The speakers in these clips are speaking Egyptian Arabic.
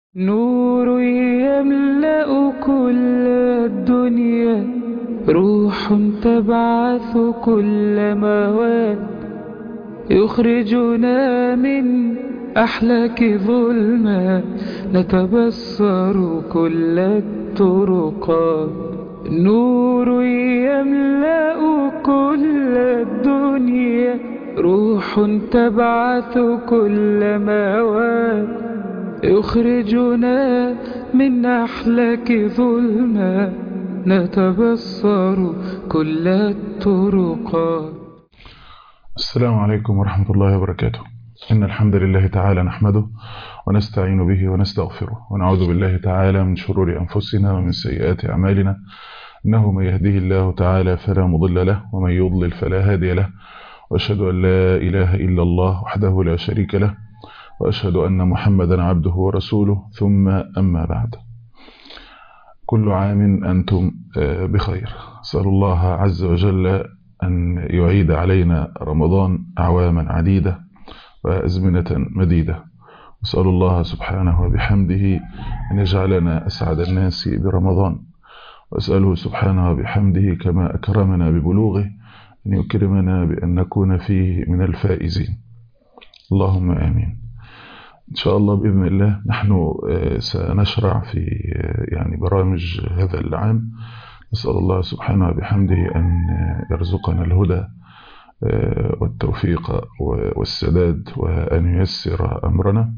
نور يملأ كل الدنيا روح تبعث كل مواد يخرجنا من أحلاك ظلمة نتبصر كل الطرقات نور يملأ كل الدنيا روح تبعث كل مواد يخرجنا من أحلاك ظلمة نتبصر كل الطرقات السلام عليكم ورحمة الله وبركاته إن الحمد لله تعالى نحمده ونستعين به ونستغفره ونعوذ بالله تعالى من شرور أنفسنا ومن سيئات أعمالنا إنه من يهده الله تعالى فلا مضل له ومن يضلل فلا هادي له وأشهد أن لا إله إلا الله وحده لا شريك له وأشهد أن محمدا عبده ورسوله ثم أما بعد كل عام أنتم بخير أسأل الله عز وجل أن يعيد علينا رمضان أعواما عديدة وأزمنة مديدة أسأل الله سبحانه وبحمده أن يجعلنا أسعد الناس برمضان وأسأله سبحانه وبحمده كما أكرمنا ببلوغه أن يكرمنا بأن نكون فيه من الفائزين اللهم آمين إن شاء الله بإذن الله نحن سنشرع في يعني برامج هذا العام نسأل الله سبحانه وبحمده أن يرزقنا الهدى والتوفيق والسداد وأن ييسر أمرنا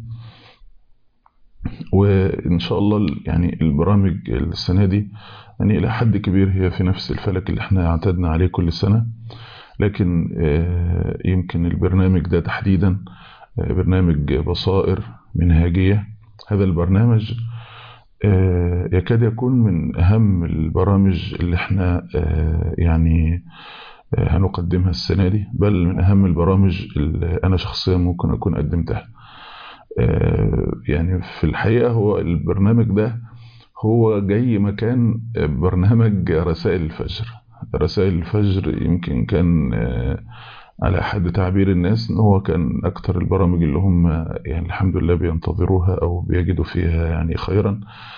وإن شاء الله يعني البرامج السنة دي يعني إلى حد كبير هي في نفس الفلك اللي احنا اعتدنا عليه كل سنة لكن يمكن البرنامج ده تحديدا برنامج بصائر منهاجية هذا البرنامج يكاد يكون من أهم البرامج اللي احنا يعني هنقدمها السنة دي بل من أهم البرامج اللي أنا شخصيا ممكن أكون قدمتها يعني في الحقيقة هو البرنامج ده هو جاي مكان برنامج رسائل الفجر رسائل الفجر يمكن كان على حد تعبير الناس ان هو كان اكتر البرامج اللي هم يعني الحمد لله بينتظروها او بيجدوا فيها يعني خيرا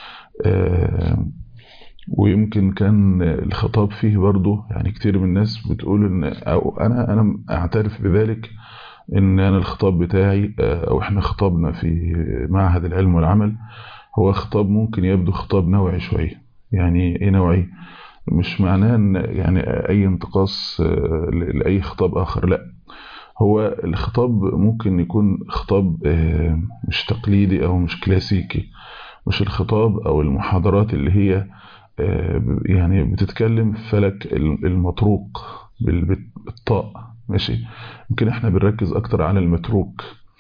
ويمكن كان الخطاب فيه برضه يعني كتير من الناس بتقول ان او انا انا اعترف بذلك ان انا الخطاب بتاعي او احنا خطابنا في معهد العلم والعمل هو خطاب ممكن يبدو خطاب نوعي شويه يعني ايه نوعي مش معناه ان يعني اي انتقاص لاي خطاب اخر لا هو الخطاب ممكن يكون خطاب مش تقليدي او مش كلاسيكي مش الخطاب او المحاضرات اللي هي يعني بتتكلم في فلك المطروق بالطاء ماشي يمكن احنا بنركز اكتر على المتروك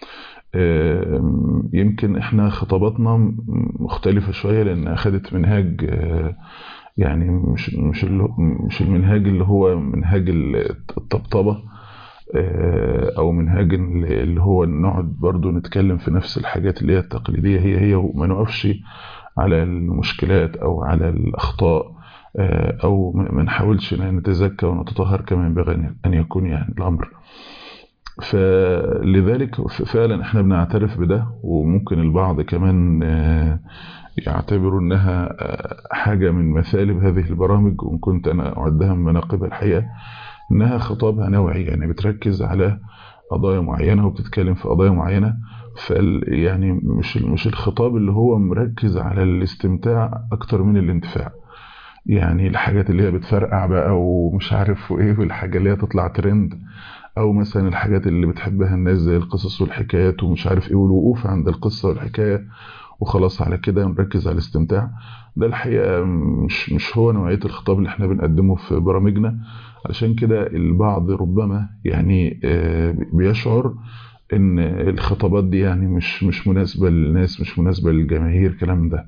يمكن احنا خطاباتنا مختلفة شوية لان اخدت منهاج يعني مش مش مش المنهاج اللي هو منهاج الطبطبة او منهاج اللي هو نقعد برضو نتكلم في نفس الحاجات اللي هي التقليدية هي هي وما نقفش على المشكلات او على الاخطاء او ما نحاولش نتزكى ونتطهر كما ينبغي ان يكون يعني الامر فلذلك فعلا احنا بنعترف بده وممكن البعض كمان يعتبروا انها حاجة من مثالب هذه البرامج وان كنت انا اعدها من مناقبها الحقيقة انها خطابها نوعي يعني بتركز على قضايا معينة وبتتكلم في قضايا معينة فال يعني مش مش الخطاب اللي هو مركز على الاستمتاع اكتر من الانتفاع يعني الحاجات اللي هي بتفرقع بقى ومش عارف وايه والحاجة اللي هي تطلع ترند او مثلا الحاجات اللي بتحبها الناس زي القصص والحكايات ومش عارف ايه والوقوف عند القصة والحكاية وخلاص على كده نركز على الاستمتاع ده الحقيقة مش, مش هو نوعية الخطاب اللي احنا بنقدمه في برامجنا علشان كده البعض ربما يعني بيشعر ان الخطابات دي يعني مش مش مناسبة للناس مش مناسبة للجماهير الكلام ده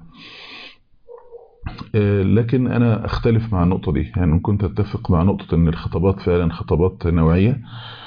لكن انا اختلف مع النقطة دي يعني كنت اتفق مع نقطة ان الخطابات فعلا خطابات نوعية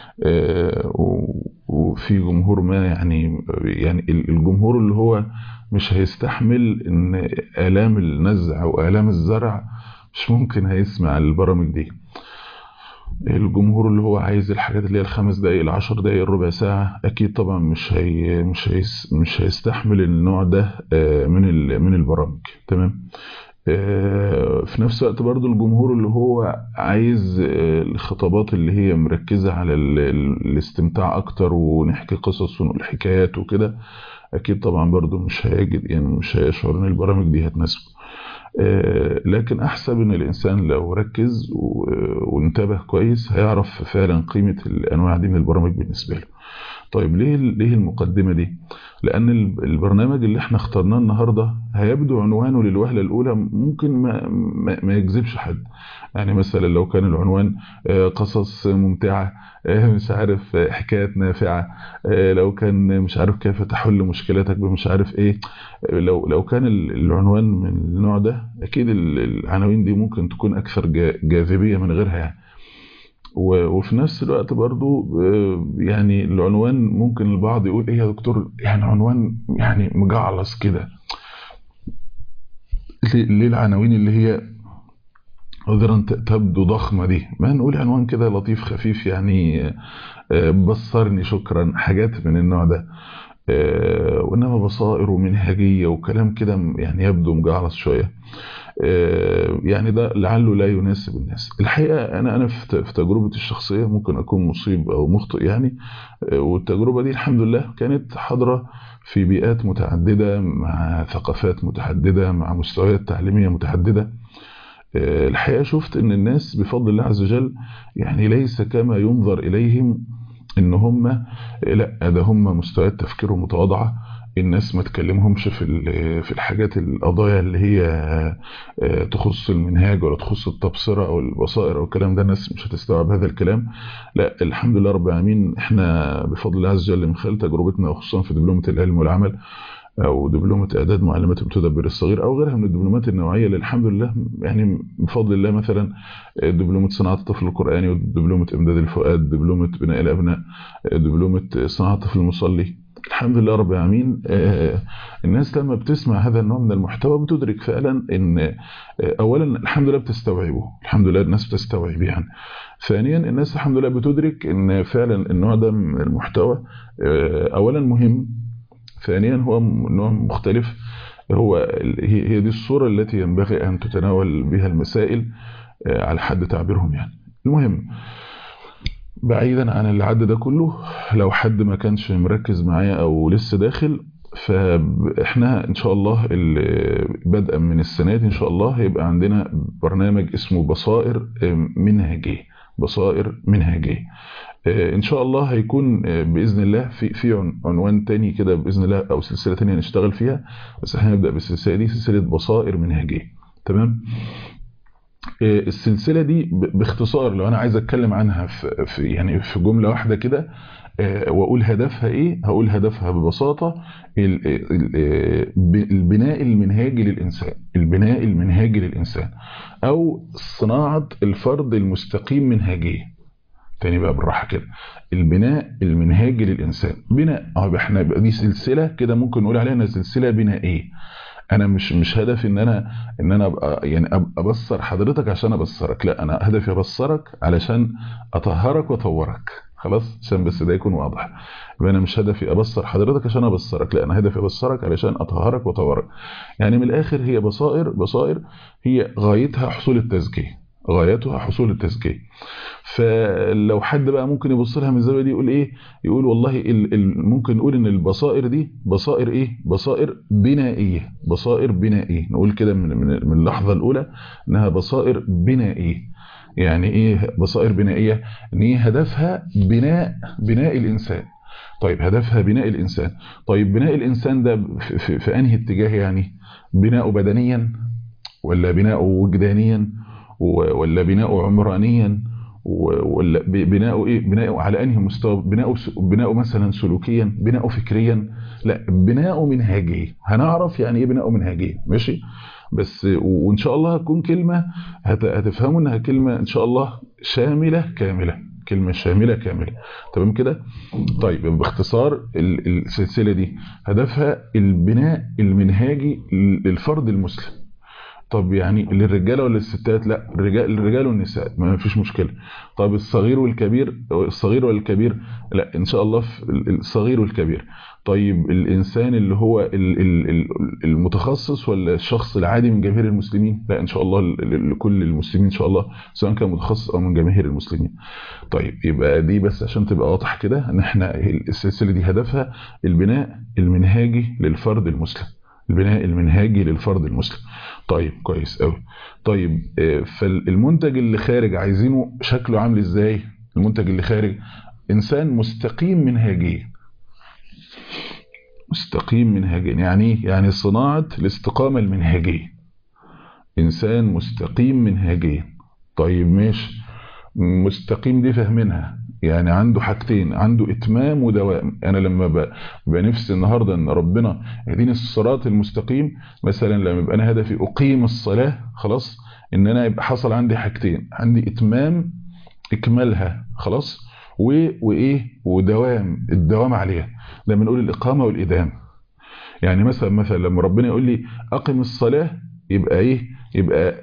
وفي جمهور ما يعني يعني الجمهور اللي هو مش هيستحمل ان آلام النزع وآلام الزرع مش ممكن هيسمع البرامج دي الجمهور اللي هو عايز الحاجات اللي هي الخمس دقايق العشر دقايق الربع ساعة أكيد طبعا مش هي مش هيس مش هيستحمل النوع ده من من البرامج تمام في نفس الوقت برضو الجمهور اللي هو عايز الخطابات اللي هي مركزة على الاستمتاع أكتر ونحكي قصص ونقول حكايات وكده أكيد طبعا برضو مش هيجد يعني مش هيشعر إن البرامج دي هتناسبه لكن أحسب إن الإنسان لو ركز وانتبه كويس هيعرف فعلا قيمة الأنواع دي من البرامج بالنسبة له طيب ليه ليه المقدمة دي لأن البرنامج اللي احنا اخترناه النهاردة هيبدو عنوانه للوهلة الأولى ممكن ما, ما, ما يجذبش حد يعني مثلا لو كان العنوان قصص ممتعة مش عارف حكايات نافعة لو كان مش عارف كيف تحل مشكلتك بمش عارف ايه لو لو كان العنوان من النوع ده اكيد العناوين دي ممكن تكون اكثر جاذبية من غيرها يعني وفي نفس الوقت برضو يعني العنوان ممكن البعض يقول ايه يا دكتور يعني عنوان يعني مجعلص كده ليه العناوين اللي هي عذرا تبدو ضخمة دي ما نقول عنوان كده لطيف خفيف يعني بصرني شكرا حاجات من النوع ده وإنما بصائر ومنهجية وكلام كده يعني يبدو مجعلص شوية يعني ده لعله لا يناسب الناس الحقيقة أنا أنا في تجربتي الشخصية ممكن أكون مصيب أو مخطئ يعني والتجربة دي الحمد لله كانت حاضرة في بيئات متعددة مع ثقافات متعددة مع مستويات تعليمية متعددة الحقيقة شفت ان الناس بفضل الله عز وجل يعني ليس كما ينظر اليهم ان هم لا ده هم مستويات تفكيرهم متواضعة الناس ما تكلمهمش في في الحاجات القضايا اللي هي تخص المنهاج ولا تخص التبصرة او البصائر او الكلام ده الناس مش هتستوعب هذا الكلام لا الحمد لله رب العالمين احنا بفضل الله عز وجل من خلال تجربتنا وخصوصا في دبلومة العلم والعمل او دبلومه اعداد معلمات المتدبر الصغير او غيرها من الدبلومات النوعيه اللي الحمد لله يعني بفضل الله مثلا دبلومه صناعه الطفل القراني ودبلومه امداد الفؤاد دبلومه بناء الابناء دبلومه صناعه الطفل المصلي الحمد لله رب العالمين الناس لما بتسمع هذا النوع من المحتوى بتدرك فعلا ان اولا الحمد لله بتستوعبه الحمد لله الناس بتستوعب يعني ثانيا الناس الحمد لله بتدرك ان فعلا النوع ده من المحتوى اولا مهم ثانيا هو نوع مختلف هو هي دي الصورة التي ينبغي أن تتناول بها المسائل على حد تعبيرهم يعني المهم بعيدا عن العد ده كله لو حد ما كانش مركز معايا أو لسه داخل فاحنا ان شاء الله بدءا من السنه دي ان شاء الله هيبقى عندنا برنامج اسمه بصائر منهجيه بصائر منهجيه ان شاء الله هيكون باذن الله في في عنوان تاني كده باذن الله او سلسله تانية نشتغل فيها بس احنا هنبدا بالسلسله دي سلسله بصائر منهجيه تمام السلسله دي باختصار لو انا عايز اتكلم عنها في, في يعني في جمله واحده كده واقول هدفها ايه هقول هدفها ببساطه البناء المنهاجي للانسان البناء المنهاجي للانسان او صناعه الفرد المستقيم منهجيا تاني بقى بالراحه كده البناء المنهاجي للانسان بناء اه احنا بقى دي سلسله كده ممكن نقول عليها انها سلسله بنائيه انا مش مش هدفي ان انا ان انا ابقى يعني ابصر حضرتك عشان ابصرك لا انا هدفي ابصرك علشان اطهرك واطورك خلاص عشان بس ده يكون واضح يبقى انا مش هدفي ابصر حضرتك عشان ابصرك لا انا هدفي ابصرك علشان اطهرك واطورك يعني من الاخر هي بصائر بصائر هي غايتها حصول التزكيه غايتها حصول التزكيه فلو حد بقى ممكن يبص لها من الزاويه دي يقول ايه يقول والله ال ال ممكن نقول ان البصائر دي بصائر ايه بصائر بنائيه بصائر بنائيه نقول كده من من من اللحظه الاولى انها بصائر بنائيه يعني ايه بصائر بنائيه ان هي هدفها بناء بناء الانسان طيب هدفها بناء الانسان طيب بناء الانسان ده في, في, في انهي اتجاه يعني بناؤه بدنيا ولا بناؤه وجدانيا ولا بناؤه عمرانيا ولا بناؤه ايه بناؤه على انهي مستوى بناؤه بناؤه مثلا سلوكيا بناؤه فكريا لا بناؤه منهجي هنعرف يعني ايه بناؤه منهجي ماشي بس وان شاء الله هتكون كلمه هتفهموا انها كلمه ان شاء الله شامله كامله كلمه شامله كامله تمام كده طيب باختصار السلسله دي هدفها البناء المنهاجي للفرد المسلم طب يعني للرجاله ولا للستات لا الرجال الرجال والنساء ما فيش مشكله طب الصغير والكبير الصغير ولا الكبير لا ان شاء الله في الصغير والكبير طيب الانسان اللي هو المتخصص ولا الشخص العادي من جماهير المسلمين لا ان شاء الله لكل المسلمين ان شاء الله سواء كان متخصص او من جماهير المسلمين طيب يبقى دي بس عشان تبقى واضح كده ان احنا السلسله دي هدفها البناء المنهاجي للفرد المسلم البناء المنهاجي للفرد المسلم طيب كويس قوي طيب فالمنتج اللي خارج عايزينه شكله عامل ازاي المنتج اللي خارج انسان مستقيم منهاجيا مستقيم منهاجيا يعني يعني صناعه الاستقامه المنهجيه انسان مستقيم منهاجيا طيب ماشي مستقيم دي فاهمينها يعني عنده حاجتين عنده اتمام ودوام انا لما بقى نفسي النهارده ان ربنا يهديني الصراط المستقيم مثلا لما يبقى انا هدفي اقيم الصلاه خلاص ان انا يبقى حصل عندي حاجتين عندي اتمام اكمالها خلاص وايه ودوام الدوام عليها ده بنقول الاقامه والادامه يعني مثلا مثلا لما ربنا يقول لي اقم الصلاه يبقى ايه يبقى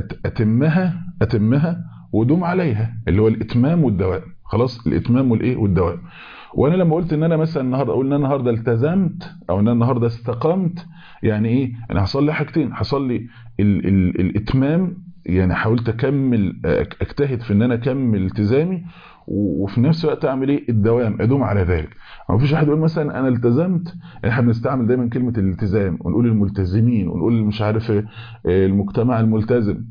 اتمها اتمها ودوم عليها اللي هو الاتمام والدوام خلاص الاتمام والايه والدوام وانا لما قلت ان انا مثلا النهارده اقول ان انا النهارده التزمت او ان انا النهارده استقمت يعني ايه انا حصل لي حاجتين حصل لي ال ال الاتمام يعني حاولت اكمل اجتهد في ان انا اكمل التزامي وفي نفس الوقت اعمل ايه الدوام ادوم على ذلك ما فيش واحد يقول مثلا انا التزمت احنا بنستعمل دايما كلمه الالتزام ونقول الملتزمين ونقول مش عارف المجتمع الملتزم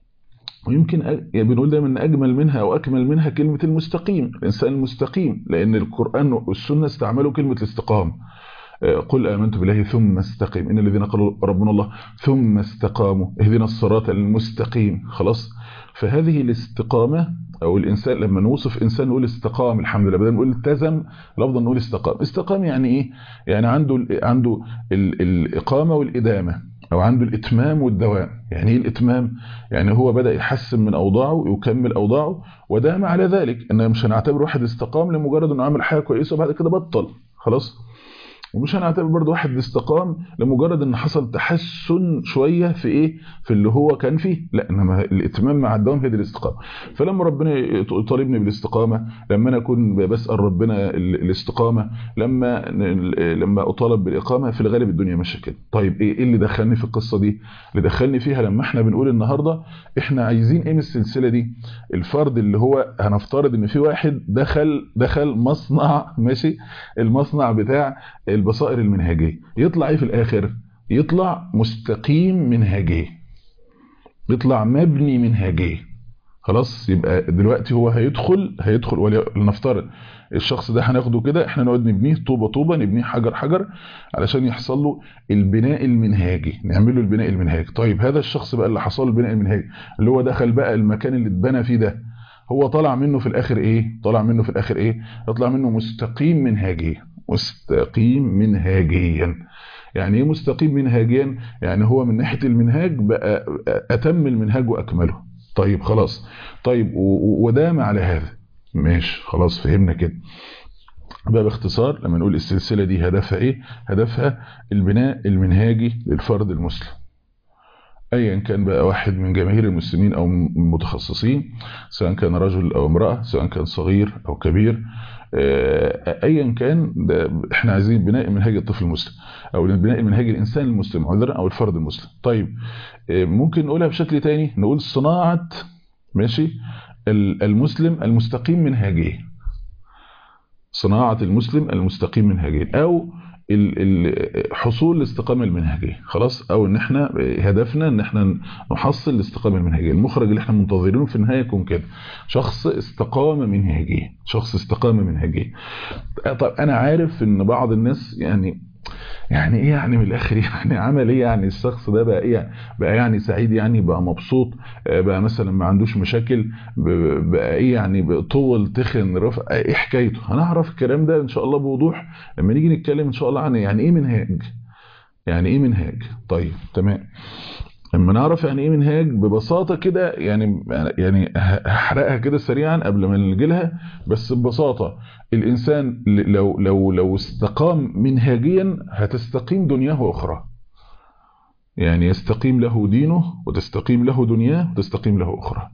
ويمكن يعني بنقول دايما ان اجمل منها او اكمل منها كلمه المستقيم الانسان المستقيم لان القران والسنه استعملوا كلمه الاستقامه قل آمنت بالله ثم استقيم إن الذين قالوا ربنا الله ثم استقاموا اهدنا الصراط المستقيم خلاص فهذه الاستقامة أو الإنسان لما نوصف إنسان نقول استقام الحمد لله بدل نقول التزم الأفضل نقول استقام استقام يعني إيه يعني عنده عنده الإقامة والإدامة أو عنده الإتمام والدوام يعني إيه الإتمام يعني هو بدأ يحسن من أوضاعه يكمل أوضاعه ودام على ذلك إن مش هنعتبر واحد استقام لمجرد إنه عمل حاجة كويسة وبعد كده بطل خلاص ومش هنعتبر برضه واحد استقام لمجرد ان حصل تحسن شويه في ايه في اللي هو كان فيه لا انما الاتمام مع الدوام هي دي الاستقامه فلما ربنا يطالبني بالاستقامه لما انا اكون بسال ربنا الاستقامه لما لما اطالب بالاقامه في الغالب الدنيا ماشيه كده طيب ايه اللي دخلني في القصه دي اللي دخلني فيها لما احنا بنقول النهارده احنا عايزين ايه من السلسله دي الفرد اللي هو هنفترض ان في واحد دخل دخل مصنع ماشي المصنع بتاع البصائر المنهجية يطلع ايه في الاخر يطلع مستقيم منهجية يطلع مبني منهجية خلاص يبقى دلوقتي هو هيدخل هيدخل ولنفترض الشخص ده هناخده كده احنا نقعد نبنيه طوبة طوبة نبنيه حجر حجر علشان يحصل له البناء المنهاجي نعمل له البناء المنهاجي طيب هذا الشخص بقى اللي حصل له البناء المنهاجي اللي هو دخل بقى المكان اللي اتبنى فيه ده هو طلع منه في الاخر ايه طلع منه في الاخر ايه يطلع منه مستقيم منهاجيا مستقيم منهاجيا يعني ايه مستقيم منهاجيا يعني هو من ناحيه المنهاج بقى اتم المنهاج واكمله طيب خلاص طيب ودام على هذا ماشي خلاص فهمنا كده بقى باختصار لما نقول السلسله دي هدفها ايه هدفها البناء المنهاجي للفرد المسلم ايا كان بقى واحد من جماهير المسلمين او المتخصصين سواء كان رجل او امراه سواء كان صغير او كبير ايا كان ده احنا عايزين بناء منهاج الطفل المسلم او بناء منهاج الانسان المسلم عذرا او الفرد المسلم طيب ممكن نقولها بشكل تاني نقول صناعه ماشي المسلم المستقيم منهاجيا صناعه المسلم المستقيم منهاجيا او حصول الاستقامه المنهجيه خلاص او ان احنا هدفنا ان احنا نحصل الاستقامه المنهجيه المخرج اللي احنا منتظرينه في النهايه يكون كده شخص استقامه منهجيه شخص استقامه منهجيه طب انا عارف ان بعض الناس يعني يعني ايه يعني من الاخر يعني عمل ايه يعني الشخص ده بقى ايه بقى يعني سعيد يعني بقى مبسوط بقى مثلا ما عندوش مشاكل بقى ايه يعني طول تخن رفع ايه حكايته هنعرف الكلام ده ان شاء الله بوضوح لما نيجي نتكلم ان شاء الله عن يعني ايه منهاج يعني ايه منهاج طيب تمام لما نعرف يعني ايه منهاج ببساطه كده يعني يعني هحرقها كده سريعا قبل ما نجي لها بس ببساطه الانسان لو لو لو استقام منهاجيا هتستقيم دنياه واخراه يعني يستقيم له دينه وتستقيم له دنياه وتستقيم له أخرى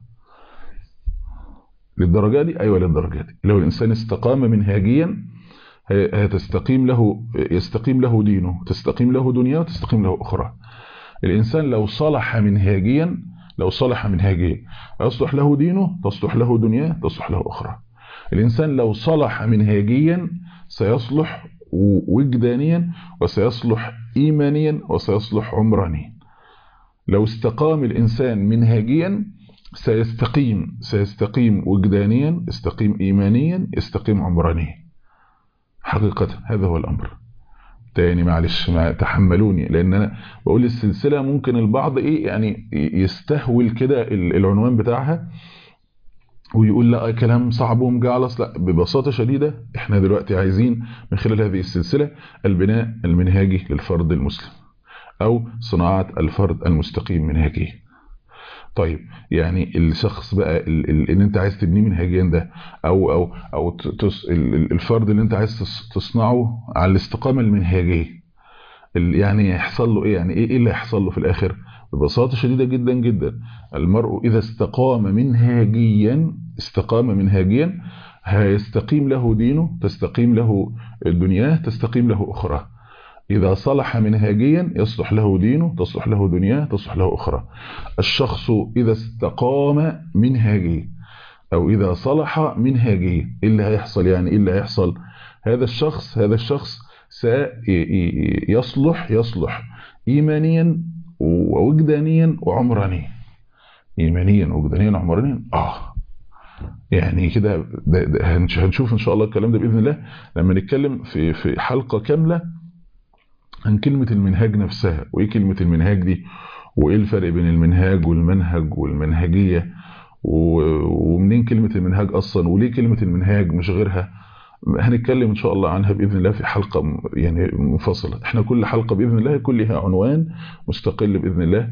للدرجة دي أيوة للدرجة دي لو الإنسان استقام منهاجيا هتستقيم له يستقيم له دينه تستقيم له دنياه وتستقيم له أخرى الإنسان لو صلح منهاجيا لو صلح منهاجيا يصلح له دينه تصلح له دنياه تصلح له أخرى الإنسان لو صلح منهاجيا سيصلح وجدانيا وسيصلح إيمانيا وسيصلح عمرانيا لو استقام الإنسان منهاجيا سيستقيم سيستقيم وجدانيا يستقيم إيمانيا يستقيم عمرانيا حقيقة هذا هو الأمر تاني معلش مع تحملوني لأن أنا بقول السلسلة ممكن البعض إيه يعني يستهول كده العنوان بتاعها ويقول لا كلام صعب ومجعلص لا ببساطة شديدة احنا دلوقتي عايزين من خلال هذه السلسلة البناء المنهاجي للفرد المسلم أو صناعة الفرد المستقيم منهاجيا طيب يعني الشخص بقى اللي انت عايز تبنيه منهجيا ده او او او تص الفرد اللي انت عايز تصنعه على الاستقامه المنهجيه يعني يحصل له ايه يعني ايه اللي هيحصل له في الاخر ببساطه شديده جدا جدا المرء اذا استقام منهجيا استقام منهجيا هيستقيم له دينه تستقيم له دنياه تستقيم له اخرى إذا صلح منهاجيا يصلح له دينه تصلح له دنياه تصلح له أخرى الشخص إذا استقام منهاجيا أو إذا صلح منهاجيا إيه اللي هيحصل يعني إيه اللي هيحصل هذا الشخص هذا الشخص سيصلح يصلح إيمانيا ووجدانيا وعمرانيا إيمانيا ووجدانيا وعمرانيا آه يعني كده هنشوف إن شاء الله الكلام ده بإذن الله لما نتكلم في في حلقة كاملة عن كلمة المنهاج نفسها وإيه كلمة المنهاج دي وإيه الفرق بين المنهاج والمنهج والمنهجية ومنين كلمة المنهاج أصلا وليه كلمة المنهاج مش غيرها هنتكلم إن شاء الله عنها بإذن الله في حلقة يعني منفصلة احنا كل حلقة بإذن الله يكون لها عنوان مستقل بإذن الله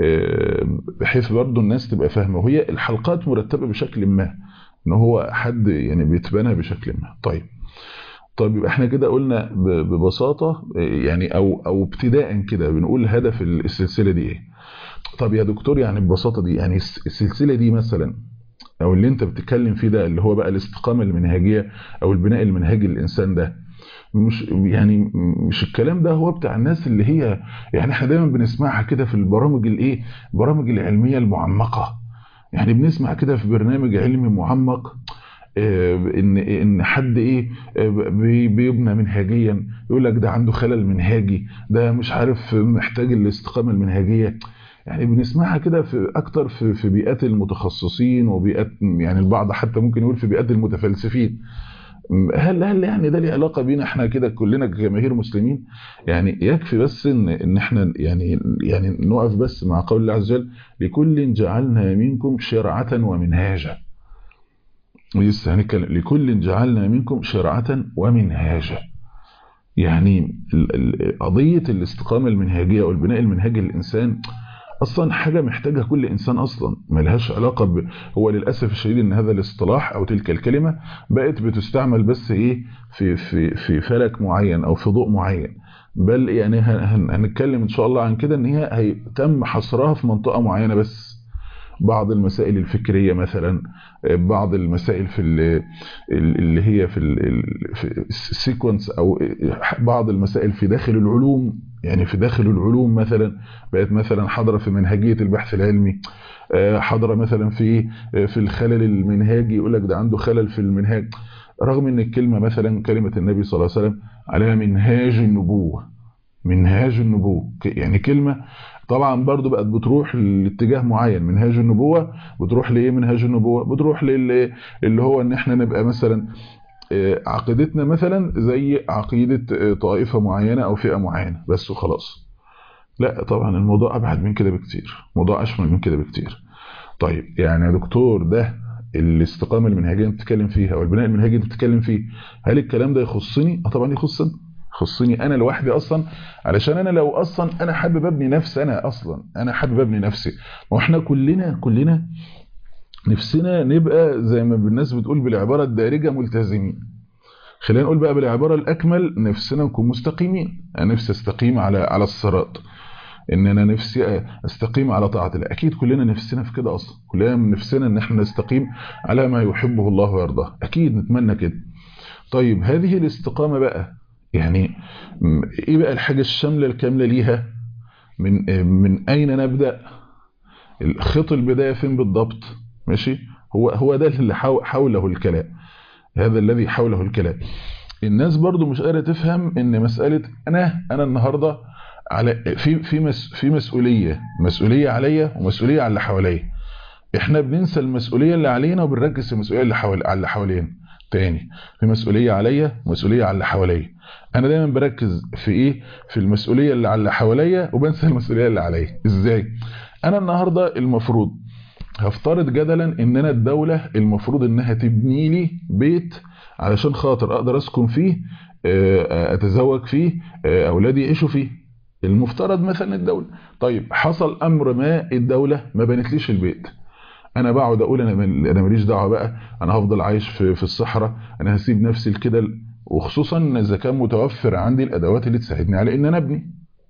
بحيث برضو الناس تبقى فاهمة وهي الحلقات مرتبة بشكل ما ان هو حد يعني بيتبنى بشكل ما طيب طيب يبقى احنا كده قلنا ببساطة يعني او او ابتداء كده بنقول هدف السلسلة دي ايه طب يا دكتور يعني ببساطة دي يعني السلسلة دي مثلا او اللي انت بتتكلم فيه ده اللي هو بقى الاستقامة المنهجية او البناء المنهجي للانسان ده مش يعني مش الكلام ده هو بتاع الناس اللي هي يعني احنا دايما بنسمعها كده في البرامج الايه البرامج العلمية المعمقة يعني بنسمع كده في برنامج علمي معمق ان ان حد ايه بيبنى منهجيا يقول لك ده عنده خلل منهاجي ده مش عارف محتاج الاستقامه المنهجيه يعني بنسمعها كده في اكتر في في بيئات المتخصصين وبيئات يعني البعض حتى ممكن يقول في بيئات المتفلسفين هل هل يعني ده ليه علاقه بينا احنا كده كلنا كجماهير مسلمين يعني يكفي بس ان ان احنا يعني يعني نقف بس مع قول الله عز وجل لكل جعلنا منكم شرعه ومنهاجا ولسه هنتكلم لكل جعلنا منكم شرعة ومنهاجا يعني قضية الاستقامة المنهجية والبناء المنهجي للإنسان أصلا حاجة محتاجها كل إنسان أصلا ملهاش علاقة ب... هو للأسف الشديد إن هذا الاصطلاح أو تلك الكلمة بقت بتستعمل بس إيه في, في, في فلك معين أو في ضوء معين بل يعني هنتكلم إن شاء الله عن كده إن هي تم حصرها في منطقة معينة بس بعض المسائل الفكرية مثلا بعض المسائل في اللي هي في السيكونس او بعض المسائل في داخل العلوم يعني في داخل العلوم مثلا بقت مثلا حاضره في منهجيه البحث العلمي حاضره مثلا في في الخلل المنهاجي يقول لك ده عنده خلل في المنهاج رغم ان الكلمه مثلا كلمه النبي صلى الله عليه وسلم على منهاج النبوه منهاج النبوه يعني كلمه طبعا برضو بقت بتروح لاتجاه معين منهاج النبوة بتروح لإيه منهاج النبوة بتروح للي اللي هو ان احنا نبقى مثلا عقيدتنا مثلا زي عقيدة طائفة معينة او فئة معينة بس وخلاص لا طبعا الموضوع ابعد من كده بكتير موضوع اشمل من كده بكتير طيب يعني يا دكتور ده الاستقامة المنهجية اللي بتتكلم فيها او البناء المنهجي اللي بتتكلم فيه هل الكلام ده يخصني؟ اه طبعا يخصني يخصني انا لوحدي اصلا علشان انا لو اصلا انا حابب ابني نفسي انا اصلا انا حابب ابني نفسي ما احنا كلنا كلنا نفسنا نبقى زي ما الناس بتقول بالعباره الدارجه ملتزمين خلينا نقول بقى بالعباره الاكمل نفسنا نكون مستقيمين انا نفسي استقيم على على الصراط ان انا نفسي استقيم على طاعه الله اكيد كلنا نفسنا في كده اصلا كلنا نفسنا ان احنا نستقيم على ما يحبه الله ويرضاه اكيد نتمنى كده طيب هذه الاستقامه بقى يعني ايه بقى الحاجه الشامله الكامله ليها من من اين نبدا خط البدايه فين بالضبط ماشي هو هو ده اللي حوله الكلام هذا الذي حوله الكلام الناس برضو مش قادره تفهم ان مساله انا انا النهارده على في في مس في مسؤوليه مسؤوليه عليا ومسؤوليه على اللي حواليا احنا بننسى المسؤوليه اللي علينا وبنركز في المسؤوليه اللي حوالي على اللي حوالينا تاني في مسؤوليه عليا ومسؤوليه على اللي حواليا انا دايما بركز في ايه في المسؤوليه اللي على اللي حواليا وبنسى المسؤوليه اللي عليا ازاي انا النهارده المفروض هفترض جدلا ان انا الدوله المفروض انها تبني لي بيت علشان خاطر اقدر اسكن فيه اتزوج فيه اولادي يعيشوا فيه المفترض مثلا الدوله طيب حصل امر ما الدوله ما بنتليش البيت انا بقعد اقول انا انا ماليش دعوه بقى انا هفضل عايش في في الصحراء انا هسيب نفسي لكده وخصوصا اذا كان متوفر عندي الادوات اللي تساعدني على ان انا ابني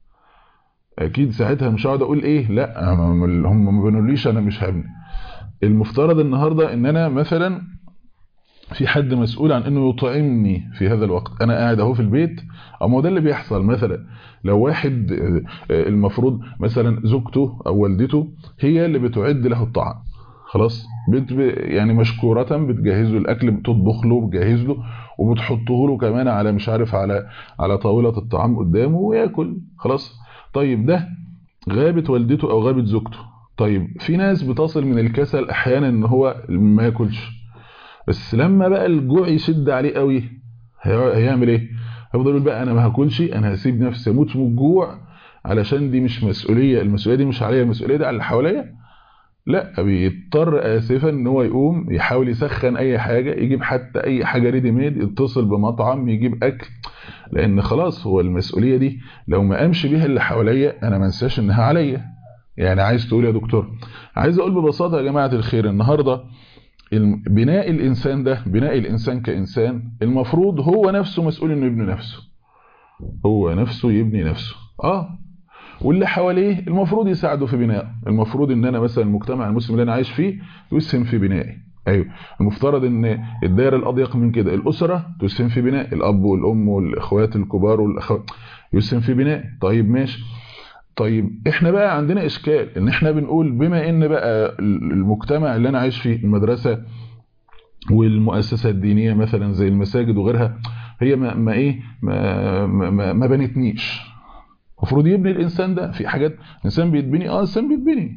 اكيد ساعتها مش هقعد اقول ايه لا هم ما بنقوليش انا مش هبني المفترض النهارده ان انا مثلا في حد مسؤول عن انه يطعمني في هذا الوقت انا قاعد اهو في البيت او ما ده اللي بيحصل مثلا لو واحد المفروض مثلا زوجته او والدته هي اللي بتعد له الطعام خلاص بت يعني مشكورة بتجهز له الاكل بتطبخ له بتجهز له وبتحطه له كمان على مش عارف على على طاولة الطعام قدامه وياكل خلاص طيب ده غابت والدته او غابت زوجته طيب في ناس بتصل من الكسل احيانا ان هو ما ياكلش بس لما بقى الجوع يشد عليه قوي هيعمل ايه هيفضل يقول بقى انا ما هاكلش انا هسيب نفسي اموت من الجوع علشان دي مش مسؤوليه المسؤوليه دي مش عليا المسؤوليه دي على اللي حواليا لا بيضطر اسفا ان هو يقوم يحاول يسخن اي حاجه يجيب حتى اي حاجه ريدي ميد يتصل بمطعم يجيب اكل لان خلاص هو المسؤوليه دي لو ما قامش بيها اللي حواليا انا ما انساش انها عليا يعني عايز تقول يا دكتور عايز اقول ببساطه يا جماعه الخير النهارده بناء الانسان ده بناء الانسان كانسان المفروض هو نفسه مسؤول انه يبني نفسه هو نفسه يبني نفسه اه واللي حواليه المفروض يساعده في بنائه المفروض ان انا مثلا المجتمع المسلم اللي انا عايش فيه يسهم في بنائي ايوه المفترض ان الدائره الاضيق من كده الاسره تسهم في بناء الاب والام والاخوات الكبار والاخوات يسهم في بناء طيب ماشي طيب احنا بقى عندنا اشكال ان احنا بنقول بما ان بقى المجتمع اللي انا عايش فيه المدرسه والمؤسسه الدينيه مثلا زي المساجد وغيرها هي ما, ما ايه ما, ما, ما بنتنيش المفروض يبني الانسان ده في حاجات الانسان بيتبني اه الانسان بيتبني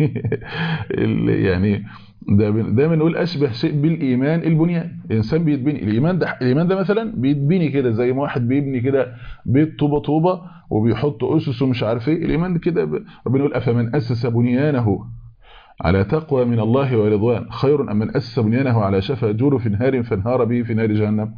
يعني يعني ده دايما نقول اشبه شيء بالايمان البنيان الانسان بيتبني الايمان ده الايمان ده مثلا بيتبني كده زي ما واحد بيبني كده بيت طوبه طوبه وبيحط اسس ومش عارف ايه الايمان كده ربنا يقول افمن اسس بنيانه على تقوى من الله ورضوان خير ام من اسس بنيانه على شفا جرف نهار فانهار به في نار جهنم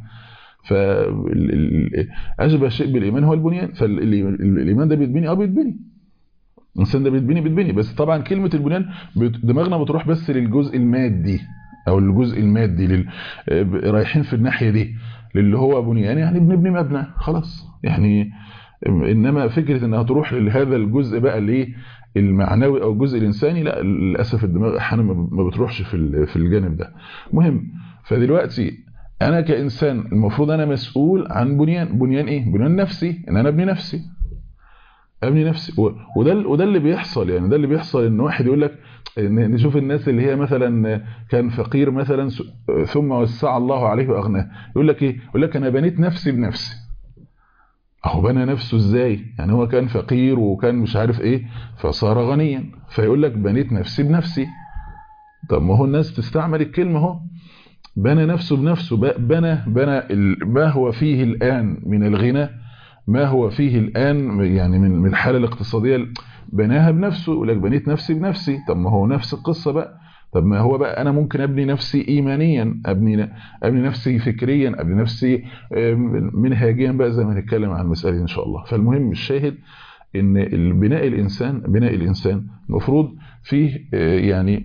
فاشبه شيء بالايمان هو البنيان فالايمان ده بيتبني اه بيتبني الانسان ده بيتبني بيتبني بس طبعا كلمه البنيان دماغنا بتروح بس للجزء المادي او الجزء المادي لل... رايحين في الناحيه دي للي هو بنيان يعني بنبني مبنى خلاص يعني انما فكره انها تروح لهذا الجزء بقى الايه المعنوي او الجزء الانساني لا للاسف الدماغ احيانا ما بتروحش في في الجانب ده مهم فدلوقتي انا كانسان المفروض انا مسؤول عن بنيان بنيان ايه بنيان نفسي ان انا ابني نفسي ابني نفسي وده وده اللي بيحصل يعني ده اللي بيحصل ان واحد يقول لك نشوف الناس اللي هي مثلا كان فقير مثلا ثم وسع الله عليه واغناه يقول لك ايه يقول لك انا بنيت نفسي بنفسي اهو بنى نفسه ازاي يعني هو كان فقير وكان مش عارف ايه فصار غنيا فيقول لك بنيت نفسي بنفسي طب ما هو الناس تستعمل الكلمه اهو بنى نفسه بنفسه بنى بنى ما هو فيه الآن من الغنى ما هو فيه الآن يعني من الحالة الاقتصادية بناها بنفسه يقول لك بنيت نفسي بنفسي طب ما هو نفس القصة بقى طب ما هو بقى أنا ممكن أبني نفسي إيمانيا أبني, أبني نفسي فكريا أبني نفسي منهاجيا بقى زي ما هنتكلم عن المسألة إن شاء الله فالمهم الشاهد إن البناء الإنسان بناء الإنسان المفروض فيه يعني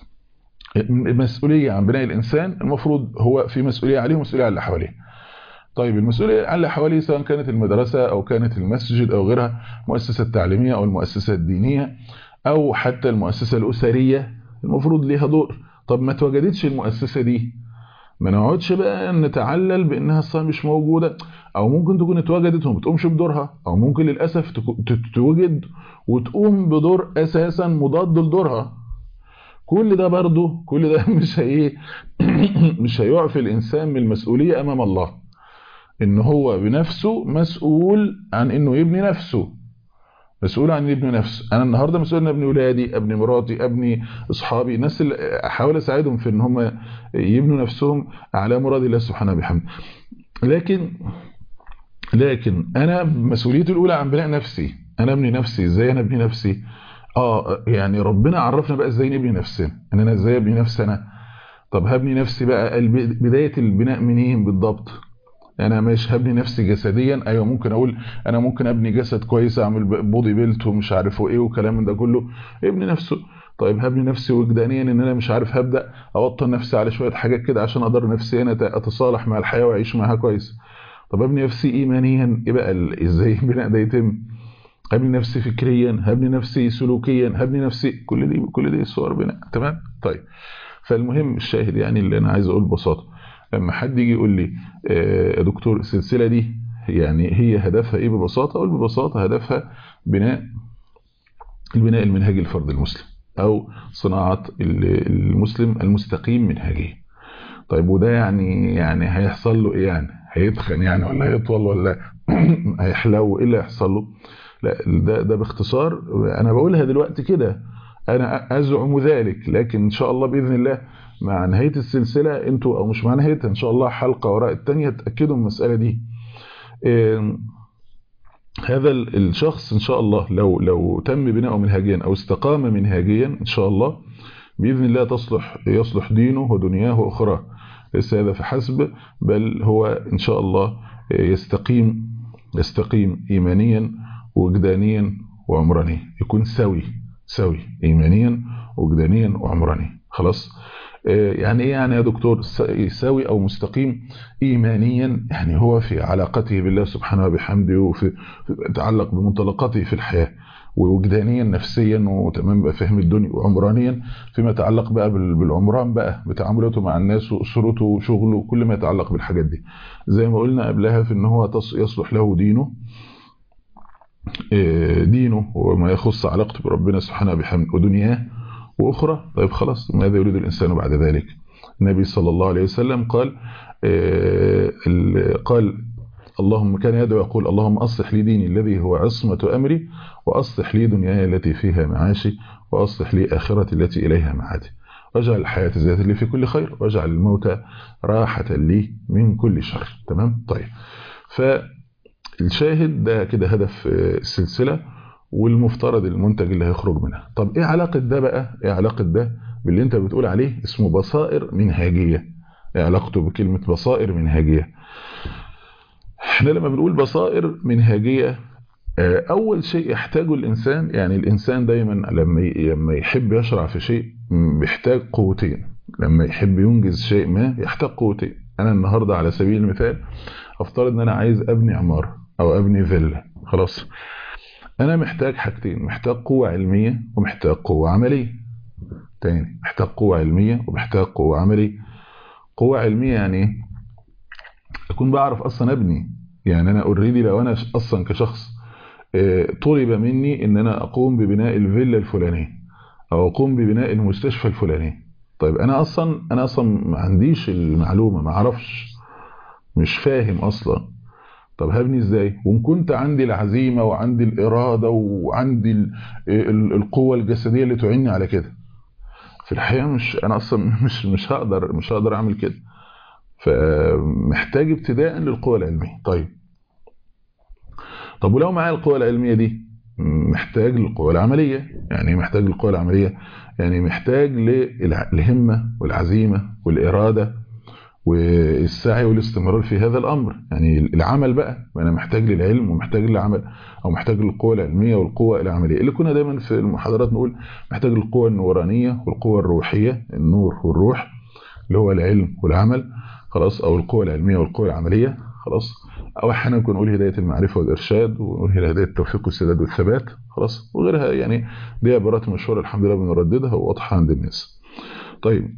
مسؤولية عن بناء الإنسان المفروض هو في مسؤولية عليه ومسؤولية على اللي حواليه طيب المسؤولية على حوالي سواء كانت المدرسة أو كانت المسجد أو غيرها مؤسسة التعليمية أو المؤسسة الدينية أو حتى المؤسسة الأسرية المفروض ليها دور طب ما توجدتش المؤسسة دي ما نقعدش بقى نتعلل بانها اصلا مش موجوده او ممكن تكون اتوجدت وما بتقومش بدورها او ممكن للاسف تتوجد وتقوم بدور اساسا مضاد لدورها كل ده برضه كل ده مش هي مش هيعفي الانسان من المسؤوليه امام الله ان هو بنفسه مسؤول عن انه يبني نفسه مسؤول عن يبني نفسه انا النهارده مسؤول ان ابني ولادي ابني مراتي ابني اصحابي الناس اللي احاول اساعدهم في ان هم يبنوا نفسهم على مراد الله سبحانه وبحمده لكن لكن انا مسؤوليتي الاولى عن بناء نفسي انا ابني نفسي ازاي انا ابني نفسي اه يعني ربنا عرفنا بقى ازاي نبني نفسنا ان انا ازاي ابني نفسي انا طب هبني نفسي بقى بدايه البناء منين بالضبط انا مش هبني نفسي جسديا ايوه ممكن اقول انا ممكن ابني جسد كويس اعمل بودي بيلت ومش عارف ايه والكلام من ده كله ابني نفسه طيب هبني نفسي وجدانيا ان انا مش عارف هبدا اوطن نفسي على شويه حاجات كده عشان اقدر نفسيا اتصالح مع الحياه واعيش معاها كويس طب ابني نفسي ايمانيا ايه بقى ازاي البناء ده يتم هبني نفسي فكريا هبني نفسي سلوكيا هبني نفسي كل دي كل دي صور بناء تمام طيب فالمهم الشاهد يعني اللي انا عايز اقول ببساطه لما حد يجي يقول لي يا دكتور السلسله دي يعني هي هدفها ايه ببساطه اقول ببساطه هدفها بناء البناء المنهجي للفرد المسلم او صناعه المسلم المستقيم منهجيا طيب وده يعني يعني هيحصل له ايه يعني هيتخن يعني ولا هيطول ولا هيحلو ايه اللي هيحصل له لا ده ده باختصار انا بقولها دلوقتي كده انا ازعم ذلك لكن ان شاء الله باذن الله مع نهايه السلسله انتوا او مش مع نهايتها ان شاء الله حلقه وراء الثانيه تاكدوا من المساله دي هذا الشخص ان شاء الله لو لو تم بناؤه منهجيا او استقام منهجيا ان شاء الله باذن الله تصلح يصلح دينه ودنياه واخراه ليس هذا فحسب بل هو ان شاء الله يستقيم يستقيم ايمانيا وجدانيا وعمرانيا يكون سوي سوي ايمانيا وجدانيا وعمرانيا خلاص يعني ايه يعني يا دكتور سوي او مستقيم ايمانيا يعني هو في علاقته بالله سبحانه وبحمده وفي يتعلق بمنطلقاته في الحياه ووجدانيا نفسيا وتمام بقى فهم الدنيا وعمرانيا فيما يتعلق بقى بالعمران بقى بتعاملاته مع الناس واسرته وشغله وكل ما يتعلق بالحاجات دي زي ما قلنا قبلها في ان هو يصلح له دينه دينه وما يخص علاقته بربنا سبحانه وبحمده ودنياه وأخرى طيب خلاص ماذا يريد الإنسان بعد ذلك النبي صلى الله عليه وسلم قال قال اللهم كان يدعو يقول اللهم أصلح لي ديني الذي هو عصمة أمري وأصلح لي دنياي التي فيها معاشي وأصلح لي آخرتي التي إليها معادي واجعل الحياة زيادة لي في كل خير واجعل الموت راحة لي من كل شر تمام طيب فالشاهد ده كده هدف السلسلة والمفترض المنتج اللي هيخرج منها طب ايه علاقة ده بقى ايه علاقة ده باللي انت بتقول عليه اسمه بصائر منهاجية ايه علاقته بكلمة بصائر منهاجية احنا لما بنقول بصائر منهاجية اول شيء يحتاجه الانسان يعني الانسان دايما لما لما يحب يشرع في شيء بيحتاج قوتين لما يحب ينجز شيء ما يحتاج قوتين انا النهاردة على سبيل المثال افترض ان انا عايز ابني عمارة او ابني فيلا خلاص انا محتاج حاجتين محتاج قوة علمية ومحتاج قوة عملية تاني محتاج قوة علمية ومحتاج قوة عملية قوة علمية يعني اكون بعرف اصلا ابني يعني انا اوريدي لو انا اصلا كشخص طلب مني ان انا اقوم ببناء الفيلا الفلانية او اقوم ببناء المستشفى الفلاني طيب انا اصلا انا اصلا ما عنديش المعلومة ما اعرفش مش فاهم اصلا طب هبني ازاي وان كنت عندي العزيمة وعندي الإرادة وعندي القوة الجسدية اللي تعني على كده في الحقيقة مش أنا أصلا مش مش هقدر مش هقدر أعمل كده فمحتاج ابتداء للقوة العلمية طيب طب ولو معايا القوة العلمية دي محتاج للقوة العملية يعني محتاج للقوة العملية يعني محتاج للهمة والعزيمة والإرادة والسعي والاستمرار في هذا الأمر يعني العمل بقى أنا محتاج للعلم ومحتاج للعمل أو محتاج للقوة العلمية والقوة العملية اللي كنا دايما في المحاضرات نقول محتاج للقوة النورانية والقوة الروحية النور والروح اللي هو العلم والعمل خلاص أو القوة العلمية والقوة العملية خلاص او احيانا ممكن نقول هدايه المعرفه والارشاد ونقول هدايه التوفيق والسداد والثبات خلاص وغيرها يعني دي عبارات مشهوره الحمد لله بنرددها وواضحه عند الناس طيب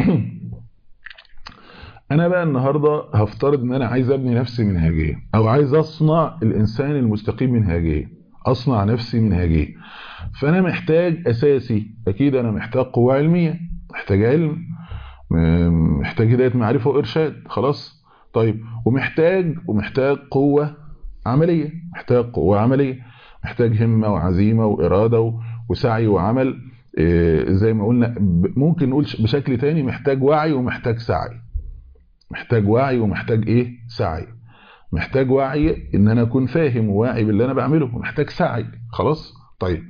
انا بقى النهارده هفترض ان انا عايز ابني نفسي منهجيه او عايز اصنع الانسان المستقيم منهجيه اصنع نفسي منهجيه فانا محتاج اساسي اكيد انا محتاج قوه علميه محتاج علم محتاج هدايه معرفه وارشاد خلاص طيب ومحتاج ومحتاج قوه عمليه محتاج قوه عمليه محتاج همه وعزيمه واراده وسعي وعمل زي ما قلنا ممكن نقول بشكل تاني محتاج وعي ومحتاج سعي محتاج وعي ومحتاج ايه سعي محتاج وعي ان انا اكون فاهم وواعي باللي انا بعمله ومحتاج سعي خلاص طيب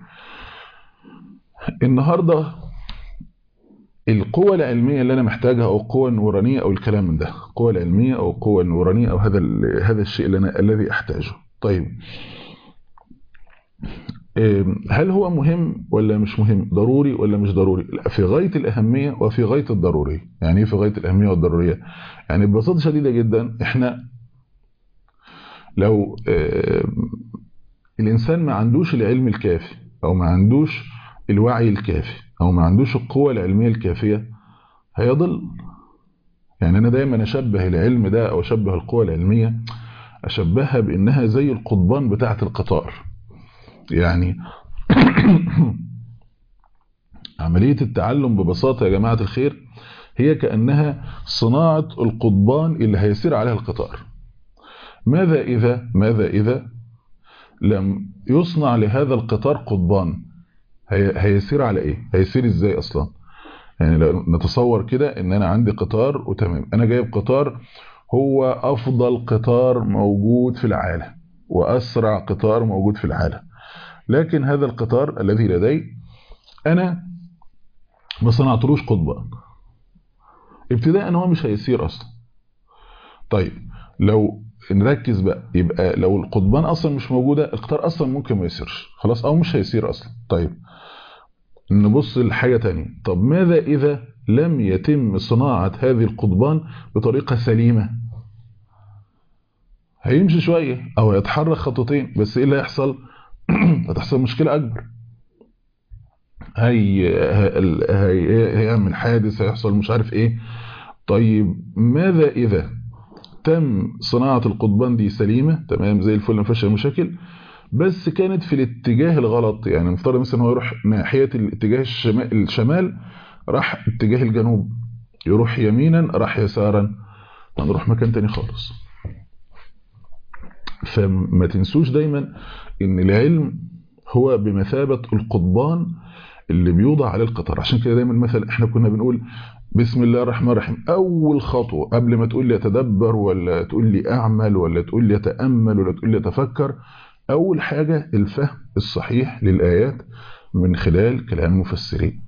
النهارده القوة العلمية اللي أنا محتاجها أو القوة النورانية أو الكلام من ده القوة العلمية أو القوة النورانية أو هذا هذا الشيء اللي أنا الذي أحتاجه طيب هل هو مهم ولا مش مهم ضروري ولا مش ضروري في غاية الأهمية وفي غاية الضرورية يعني ايه في غاية الأهمية والضرورية يعني ببساطة شديدة جدا احنا لو الإنسان ما عندوش العلم الكافي أو ما عندوش الوعي الكافي أو ما عندوش القوة العلمية الكافية هيضل يعني أنا دايما أشبه العلم ده أو أشبه القوة العلمية أشبهها بأنها زي القضبان بتاعة القطار يعني عملية التعلم ببساطة يا جماعة الخير هي كأنها صناعة القضبان اللي هيسير عليها القطار ماذا إذا ماذا إذا لم يصنع لهذا القطار قضبان هيسير على إيه هيسير إزاي أصلا يعني لو نتصور كده إن أنا عندي قطار وتمام أنا جايب قطار هو أفضل قطار موجود في العالم وأسرع قطار موجود في العالم لكن هذا القطار الذي لدي أنا ما صنعتلوش قضبان ابتداء هو مش هيسير أصلا طيب لو نركز بقى يبقى لو القضبان أصلا مش موجودة القطار أصلا ممكن ما يسيرش خلاص أو مش هيسير أصلا طيب نبص لحاجة تانية طب ماذا إذا لم يتم صناعة هذه القضبان بطريقة سليمة هيمشي شوية أو يتحرك خطوتين بس إيه اللي هيحصل هتحصل مشكلة أكبر هي هي هيعمل حادث هيحصل مش عارف إيه طيب ماذا إذا تم صناعة القضبان دي سليمة تمام زي الفل مفيش مشاكل بس كانت في الاتجاه الغلط يعني نفترض مثلا هو يروح ناحية الاتجاه الشمال, الشمال راح اتجاه الجنوب يروح يمينا راح يسارا هنروح مكان تاني خالص فما تنسوش دايما ان العلم هو بمثابة القضبان اللي بيوضع عليه القطار عشان كده دايما مثلا احنا كنا بنقول بسم الله الرحمن الرحيم اول خطوة قبل ما تقول لي اتدبر ولا تقول لي اعمل ولا تقول لي اتأمل ولا تقول لي اتفكر اول حاجة الفهم الصحيح للآيات من خلال كلام المفسرين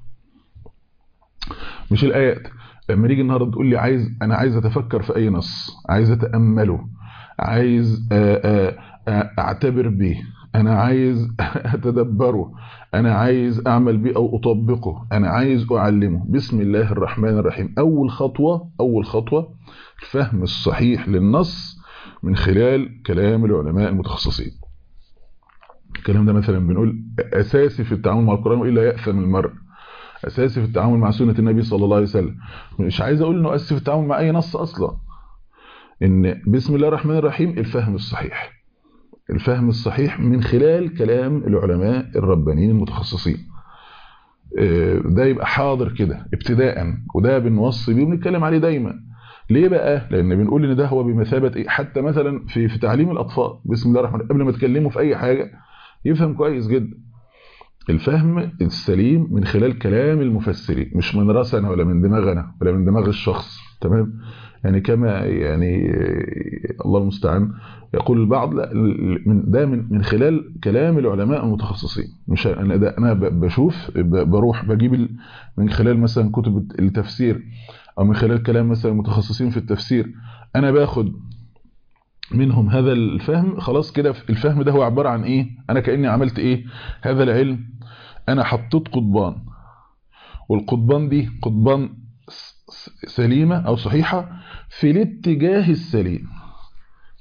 مش الآيات لما نيجي النهارده تقول لي عايز انا عايز اتفكر في اي نص عايز اتامله عايز اعتبر به انا عايز اتدبره انا عايز اعمل به او اطبقه انا عايز اعلمه بسم الله الرحمن الرحيم اول خطوه اول خطوه الفهم الصحيح للنص من خلال كلام العلماء المتخصصين الكلام ده مثلا بنقول اساسي في التعامل مع القران والا ياثم المرء اساسي في التعامل مع سنه النبي صلى الله عليه وسلم مش عايز اقول انه اساسي في التعامل مع اي نص اصلا ان بسم الله الرحمن الرحيم الفهم الصحيح الفهم الصحيح من خلال كلام العلماء الربانيين المتخصصين ده يبقى حاضر كده ابتداء وده بنوصي بيه وبنتكلم عليه دايما ليه بقى لان بنقول ان ده هو بمثابه ايه حتى مثلا في في تعليم الاطفال بسم الله الرحمن الرحيم قبل ما تكلمه في اي حاجه يفهم كويس جدا الفهم السليم من خلال كلام المفسرين مش من راسنا ولا من دماغنا ولا من دماغ الشخص تمام يعني كما يعني الله المستعان يقول البعض لا من ده من من خلال كلام العلماء المتخصصين مش انا ده انا بشوف بروح بجيب من خلال مثلا كتب التفسير او من خلال كلام مثلا المتخصصين في التفسير انا باخد منهم هذا الفهم خلاص كده الفهم ده هو عبارة عن ايه انا كأني عملت ايه هذا العلم انا حطيت قضبان والقضبان دي قضبان سليمة او صحيحة في الاتجاه السليم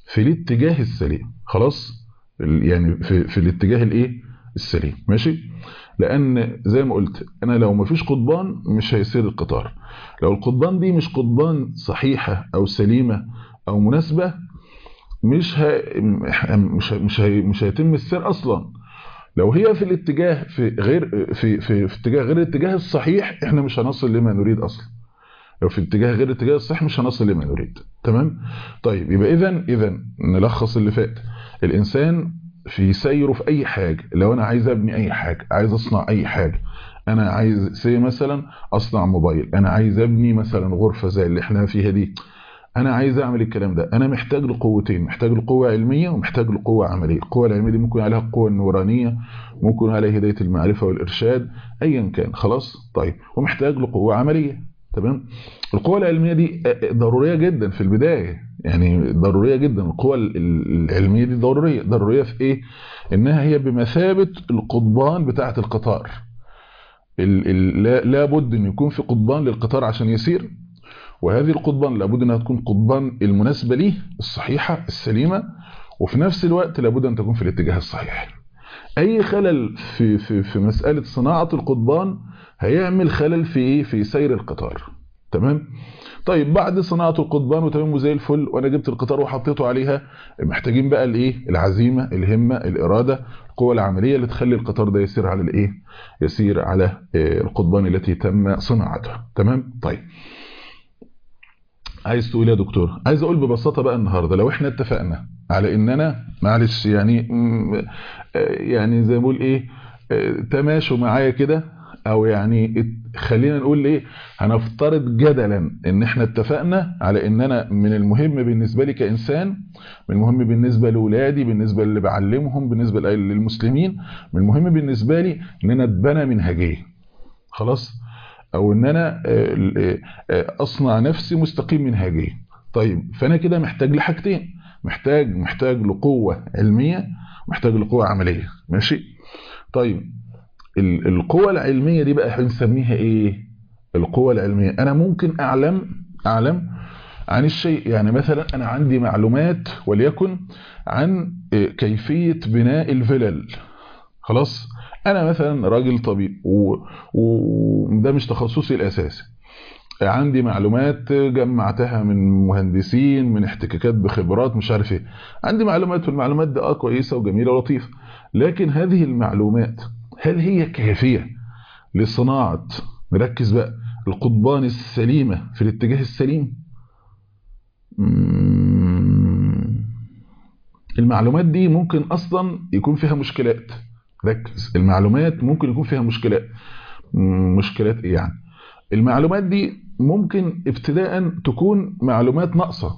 في الاتجاه السليم خلاص يعني في, في الاتجاه الايه السليم ماشي لان زي ما قلت انا لو ما فيش قضبان مش هيسير القطار لو القضبان دي مش قضبان صحيحة او سليمة او مناسبة مش ه... مش ه... مش, ه... مش هيتم السير اصلا لو هي في الاتجاه في غير في في, في اتجاه غير الاتجاه الصحيح احنا مش هنصل لما نريد اصلا لو في اتجاه غير الاتجاه الصحيح مش هنصل لما نريد تمام طيب يبقى اذا اذا نلخص اللي فات الانسان في سيره في اي حاجه لو انا عايز ابني اي حاجه عايز اصنع اي حاجه انا عايز سي مثلا اصنع موبايل انا عايز ابني مثلا غرفه زي اللي احنا فيها دي انا عايز اعمل الكلام ده انا محتاج لقوتين محتاج لقوه علميه ومحتاج لقوه عمليه القوه العلميه دي ممكن عليها القوه النورانيه ممكن عليها هدايه المعرفه والارشاد ايا كان خلاص طيب ومحتاج لقوه عمليه تمام القوه العلميه دي ضروريه جدا في البدايه يعني ضروريه جدا القوه العلميه دي ضروريه ضروريه في ايه انها هي بمثابه القضبان بتاعه القطار لابد ان يكون في قضبان للقطار عشان يسير وهذه القضبان لابد انها تكون قضبان المناسبه ليه الصحيحه السليمه وفي نفس الوقت لابد ان تكون في الاتجاه الصحيح اي خلل في في في مساله صناعه القضبان هيعمل خلل في ايه في سير القطار تمام طيب بعد صناعه القضبان وتمامه زي الفل وانا جبت القطار وحطيته عليها محتاجين بقى الايه العزيمه الهمه الاراده القوه العمليه اللي تخلي القطار ده يسير على الايه يسير على القضبان التي تم صناعتها تمام طيب عايز تقول يا دكتور عايز اقول ببساطه بقى النهارده لو احنا اتفقنا على اننا معلش يعني يعني زي ما بقول ايه تماشوا معايا كده او يعني خلينا نقول ايه هنفترض جدلا ان احنا اتفقنا على ان انا من المهم بالنسبه لي كانسان من المهم بالنسبه لاولادي بالنسبه اللي بعلمهم بالنسبه للمسلمين من المهم بالنسبه لي ان انا اتبنى منهجيه خلاص او ان انا اصنع نفسي مستقيم منهجيا طيب فانا كده محتاج لحاجتين محتاج محتاج لقوه علميه محتاج لقوه عمليه ماشي طيب القوه العلميه دي بقى بنسميها ايه القوه العلميه انا ممكن اعلم اعلم عن الشيء يعني مثلا انا عندي معلومات وليكن عن كيفيه بناء الفلل خلاص انا مثلا راجل طبيب وده مش تخصصي الاساسي عندي معلومات جمعتها من مهندسين من احتكاكات بخبرات مش عارف ايه عندي معلومات والمعلومات دي اه كويسه وجميله ولطيفه لكن هذه المعلومات هل هي كافيه لصناعه نركز بقى القضبان السليمه في الاتجاه السليم المعلومات دي ممكن اصلا يكون فيها مشكلات ركز المعلومات ممكن يكون فيها مشكلات مشكلات ايه يعني المعلومات دي ممكن ابتداء تكون معلومات ناقصه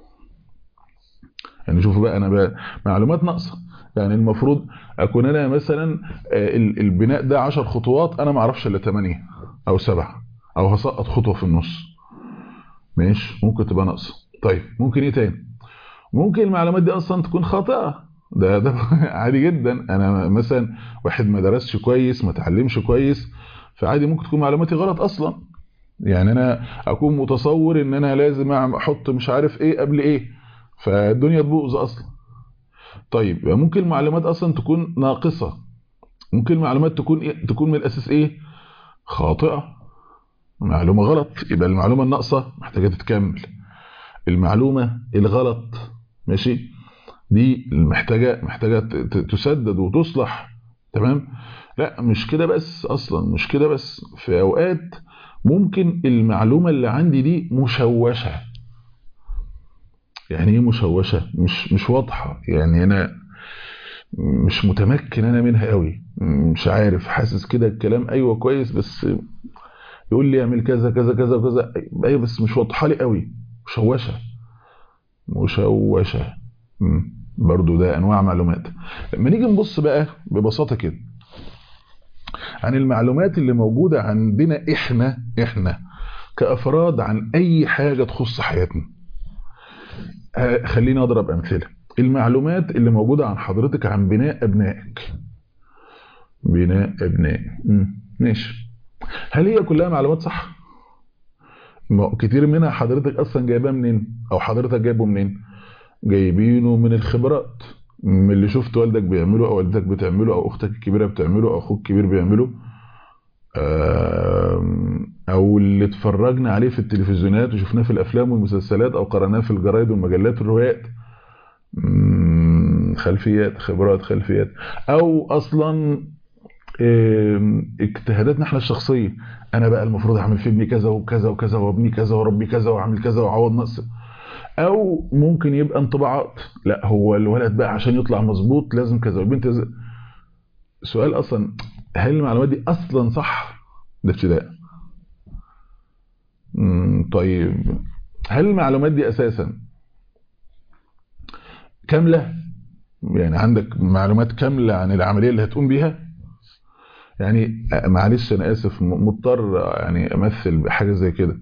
يعني شوفوا بقى انا بقى معلومات ناقصه يعني المفروض اكون انا مثلا البناء ده 10 خطوات انا ما اعرفش الا 8 او 7 او هسقط خطوه في النص ماشي ممكن تبقى ناقصه طيب ممكن ايه تاني ممكن المعلومات دي اصلا تكون خاطئه ده ده عادي جدا انا مثلا واحد ما درسش كويس ما اتعلمش كويس فعادي ممكن تكون معلوماتي غلط اصلا يعني انا اكون متصور ان انا لازم احط مش عارف ايه قبل ايه فالدنيا تبوظ اصلا طيب ممكن المعلومات اصلا تكون ناقصه ممكن المعلومات تكون إيه؟ تكون من الاساس ايه خاطئه معلومه غلط يبقى المعلومه الناقصه محتاجه تتكمل المعلومه الغلط ماشي دي محتاجه محتاجه تسدد وتصلح تمام لا مش كده بس اصلا مش كده بس في اوقات ممكن المعلومه اللي عندي دي مشوشه يعني ايه مشوشه مش مش واضحه يعني انا مش متمكن انا منها قوي مش عارف حاسس كده الكلام ايوه كويس بس يقول لي اعمل كذا كذا كذا كذا ايوه بس مش واضحه لي قوي مشوشه مشوشه برضو ده انواع معلومات لما نيجي نبص بقى ببساطه كده عن المعلومات اللي موجوده عندنا احنا احنا كافراد عن اي حاجه تخص حياتنا خليني اضرب امثله المعلومات اللي موجوده عن حضرتك عن بناء ابنائك بناء ابنائك ماشي هل هي كلها معلومات صح كتير منها حضرتك اصلا جايبها منين او حضرتك جايبه منين جايبينه من الخبرات من اللي شفت والدك بيعمله او والدتك بتعمله او اختك الكبيره بتعمله او اخوك الكبير بيعمله او اللي اتفرجنا عليه في التلفزيونات وشفناه في الافلام والمسلسلات او قرأناه في الجرايد والمجلات والروايات خلفيات خبرات خلفيات او اصلا اجتهاداتنا احنا الشخصيه انا بقى المفروض اعمل في ابني كذا وكذا وكذا وابني كذا وربي كذا واعمل كذا واعوض نقص او ممكن يبقى انطباعات لا هو الولد بقى عشان يطلع مظبوط لازم كذا والبنت لازم سؤال اصلا هل المعلومات دي اصلا صح ده ابتداء طيب هل المعلومات دي اساسا كامله يعني عندك معلومات كامله عن العمليه اللي هتقوم بيها يعني معلش انا اسف مضطر يعني امثل بحاجه زي كده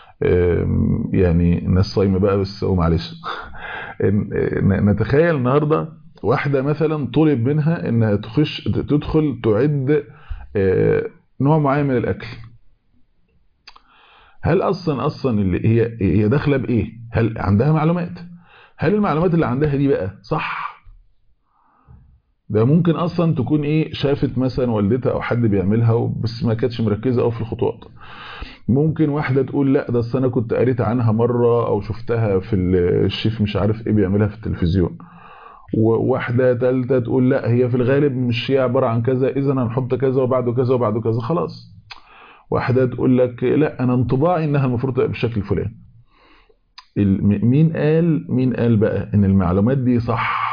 يعني الناس صايمه بقى بس ومعلش نتخيل النهارده واحده مثلا طلب منها انها تخش تدخل تعد نوع معين من الاكل هل اصلا اصلا اللي هي هي داخله بايه هل عندها معلومات هل المعلومات اللي عندها دي بقى صح ده ممكن اصلا تكون ايه شافت مثلا والدتها او حد بيعملها بس ما كانتش مركزه قوي في الخطوات ممكن واحده تقول لا ده انا كنت قريت عنها مره او شفتها في الشيف مش عارف ايه بيعملها في التلفزيون وواحده ثالثه تقول لا هي في الغالب مش هي عباره عن كذا اذا هنحط كذا وبعده كذا وبعده كذا خلاص واحده تقول لك لا انا انطباعي انها المفروض تبقى بالشكل الفلاني مين قال مين قال بقى ان المعلومات دي صح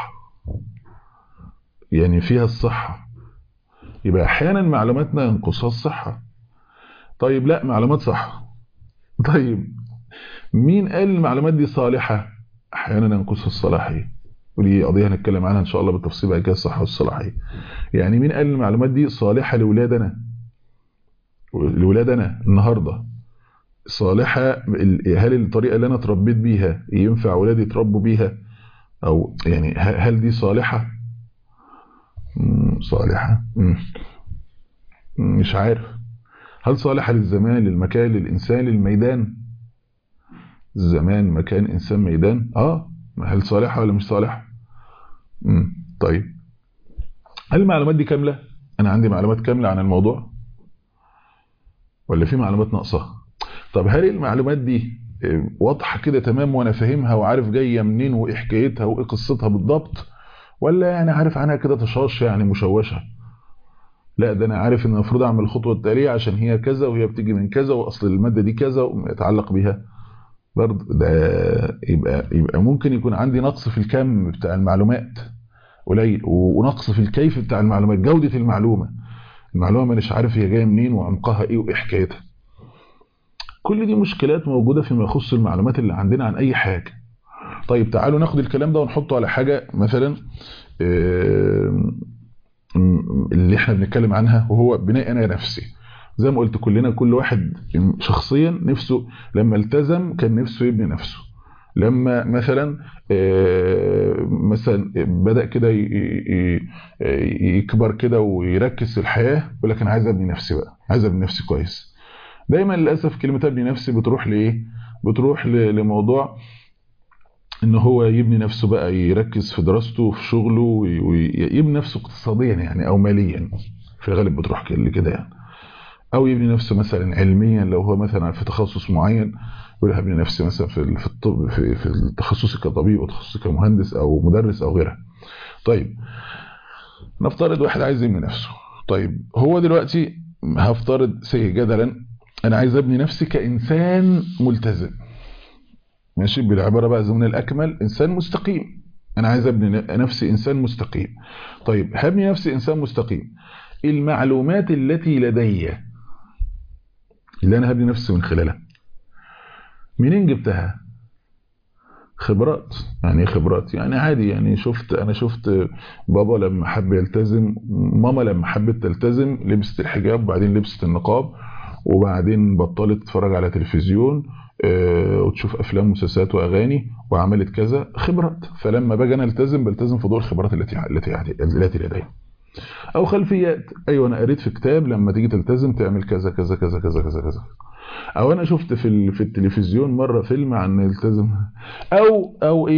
يعني فيها الصحة يبقى احيانا معلوماتنا ينقصها الصحة طيب لا معلومات صح طيب مين قال المعلومات دي صالحة احيانا ينقصها الصلاحية ودي قضية هنتكلم عنها ان شاء الله بالتفصيل بعد كده الصحة والصلاحية يعني مين قال المعلومات دي صالحة لولادنا لولادنا النهاردة صالحة هل الطريقة اللي انا اتربيت بيها ينفع ولادي يتربوا بيها او يعني هل دي صالحة صالحة مش عارف هل صالحة للزمان للمكان للإنسان للميدان الزمان مكان إنسان ميدان آه هل صالحة ولا مش صالحة طيب هل المعلومات دي كاملة أنا عندي معلومات كاملة عن الموضوع ولا في معلومات ناقصة طب هل المعلومات دي واضحة كده تمام وأنا فاهمها وعارف جاية منين وإيه حكايتها وإيه قصتها بالضبط ولا يعني عارف عنها كده تشاش يعني مشوشة لا ده انا عارف ان المفروض اعمل الخطوة التالية عشان هي كذا وهي بتيجي من كذا واصل المادة دي كذا ويتعلق بيها برضه ده يبقى يبقى ممكن يكون عندي نقص في الكم بتاع المعلومات قليل ونقص في الكيف بتاع المعلومات جودة المعلومة المعلومة مش عارف هي جاية منين وعمقها ايه وايه حكايتها كل دي مشكلات موجودة فيما يخص المعلومات اللي عندنا عن اي حاجة طيب تعالوا ناخد الكلام ده ونحطه على حاجة مثلا اللي احنا بنتكلم عنها وهو بناء انا نفسي زي ما قلت كلنا كل واحد شخصيا نفسه لما التزم كان نفسه يبني نفسه لما مثلا مثلا بدأ كده يكبر كده ويركز في الحياة يقول لك انا عايز ابني نفسي بقى عايز ابني نفسي كويس دايما للاسف كلمة ابني نفسي بتروح لايه بتروح لموضوع ان هو يبني نفسه بقى يركز في دراسته وفي شغله ويبني نفسه اقتصاديا يعني او ماليا في الغالب بتروح كده يعني او يبني نفسه مثلا علميا لو هو مثلا في تخصص معين يقول هبني نفسي مثلا في في الطب في في التخصص كطبيب او تخصص كمهندس او مدرس او غيرها طيب نفترض واحد عايز يبني نفسه طيب هو دلوقتي هفترض سي جدلا انا عايز ابني نفسي كانسان ملتزم ماشي بالعباره بقى زمن الاكمل انسان مستقيم انا عايز ابني نفسي انسان مستقيم طيب هبني نفسي انسان مستقيم المعلومات التي لدي اللي انا هبني نفسي من خلالها منين جبتها خبرات يعني ايه خبرات يعني عادي يعني شفت انا شفت بابا لما حب يلتزم ماما لما حبت تلتزم لبست الحجاب وبعدين لبست النقاب وبعدين بطلت تتفرج على تلفزيون وتشوف افلام ومسلسلات واغاني وعملت كذا خبرات فلما باجي انا التزم بلتزم في ضوء الخبرات التي التي التي لدي او خلفيات ايوه انا قريت في كتاب لما تيجي تلتزم تعمل كذا كذا كذا كذا كذا كذا او انا شفت في في التلفزيون مره فيلم عن التزم او او ايه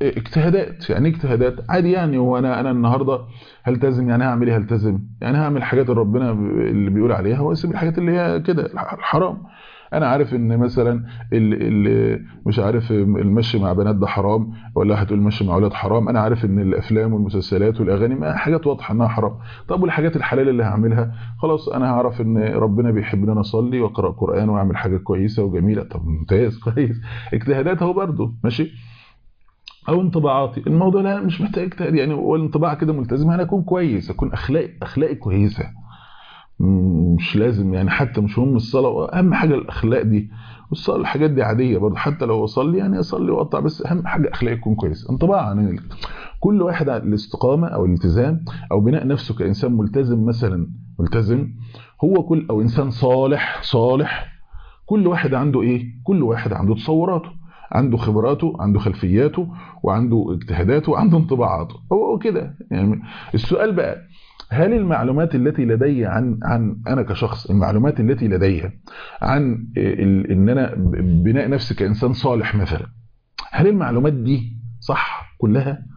اجتهادات يعني اجتهادات عادي يعني هو انا انا النهارده هلتزم يعني هعمل ايه هلتزم يعني هعمل حاجات ربنا اللي بيقول عليها واسيب الحاجات اللي هي كده الحرام انا عارف ان مثلا اللي مش عارف المشي مع بنات ده حرام ولا هتقول المشي مع اولاد حرام انا عارف ان الافلام والمسلسلات والاغاني ما حاجات واضحه انها حرام طب والحاجات الحلال اللي هعملها خلاص انا هعرف ان ربنا بيحب ان انا اصلي واقرا قران واعمل حاجه كويسه وجميله طب ممتاز كويس اجتهادات اهو برده ماشي او انطباعاتي الموضوع لا مش محتاج اجتهاد يعني هو الانطباع كده ملتزم انا اكون كويس اكون اخلاقي اخلاقي كويسه مش لازم يعني حتى مش مهم الصلاه اهم حاجه الاخلاق دي والصلاه الحاجات دي عاديه برضه حتى لو اصلي يعني اصلي واقطع بس اهم حاجه اخلاقي يكون كويس انطباع عن كل واحد على الاستقامه او الالتزام او بناء نفسه كانسان ملتزم مثلا ملتزم هو كل او انسان صالح صالح كل واحد عنده ايه كل واحد عنده تصوراته عنده خبراته عنده خلفياته وعنده اجتهاداته وعنده انطباعاته هو كده يعني السؤال بقى هل المعلومات التي لدي عن عن انا كشخص المعلومات التي لدي عن ان انا بناء نفسي كانسان صالح مثلا هل المعلومات دي صح كلها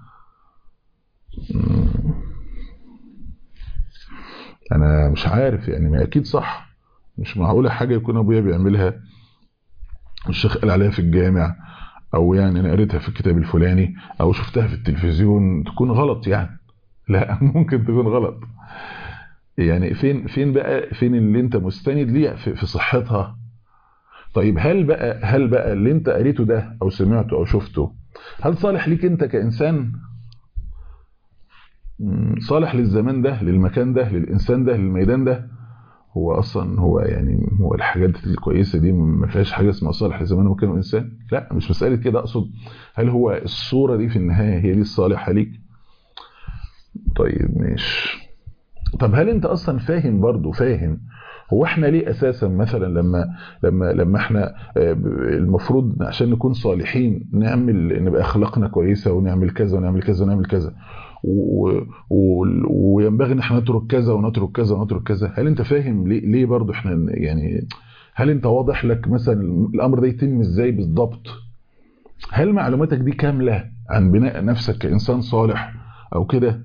انا مش عارف يعني ما اكيد صح مش معقوله حاجه يكون ابويا بيعملها الشيخ قال عليها في الجامع او يعني انا قريتها في الكتاب الفلاني او شفتها في التلفزيون تكون غلط يعني لا ممكن تكون غلط يعني فين فين بقى فين اللي انت مستند ليه في, في صحتها طيب هل بقى هل بقى اللي انت قريته ده او سمعته او شفته هل صالح ليك انت كانسان صالح للزمان ده للمكان ده للانسان ده للميدان ده هو اصلا هو يعني هو الحاجات الكويسه دي ما فيهاش حاجه اسمها صالح لزمان ومكان وانسان لا مش مساله كده اقصد هل هو الصوره دي في النهايه هي دي الصالحه ليك طيب ماشي طب هل انت اصلا فاهم برضو فاهم هو احنا ليه اساسا مثلا لما لما لما احنا المفروض عشان نكون صالحين نعمل نبقى اخلاقنا كويسه ونعمل كذا ونعمل كذا ونعمل كذا و... و... وينبغي ان احنا نترك كذا ونترك كذا ونترك كذا هل انت فاهم ليه ليه برضو احنا يعني هل انت واضح لك مثلا الامر ده يتم ازاي بالضبط هل معلوماتك دي كامله عن بناء نفسك كانسان صالح او كده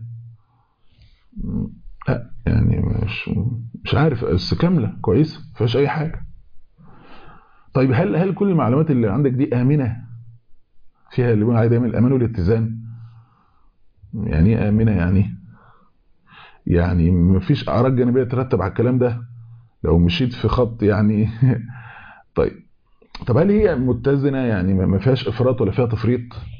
لا يعني مش مش عارف بس كامله كويسه ما فيهاش اي حاجه طيب هل هل كل المعلومات اللي عندك دي امنه فيها اللي بيقولوا عليه دايما الامان والاتزان يعني ايه امنه يعني يعني مفيش اعراض جانبيه ترتب على الكلام ده لو مشيت في خط يعني طيب طب هل هي متزنه يعني ما فيهاش افراط ولا فيها تفريط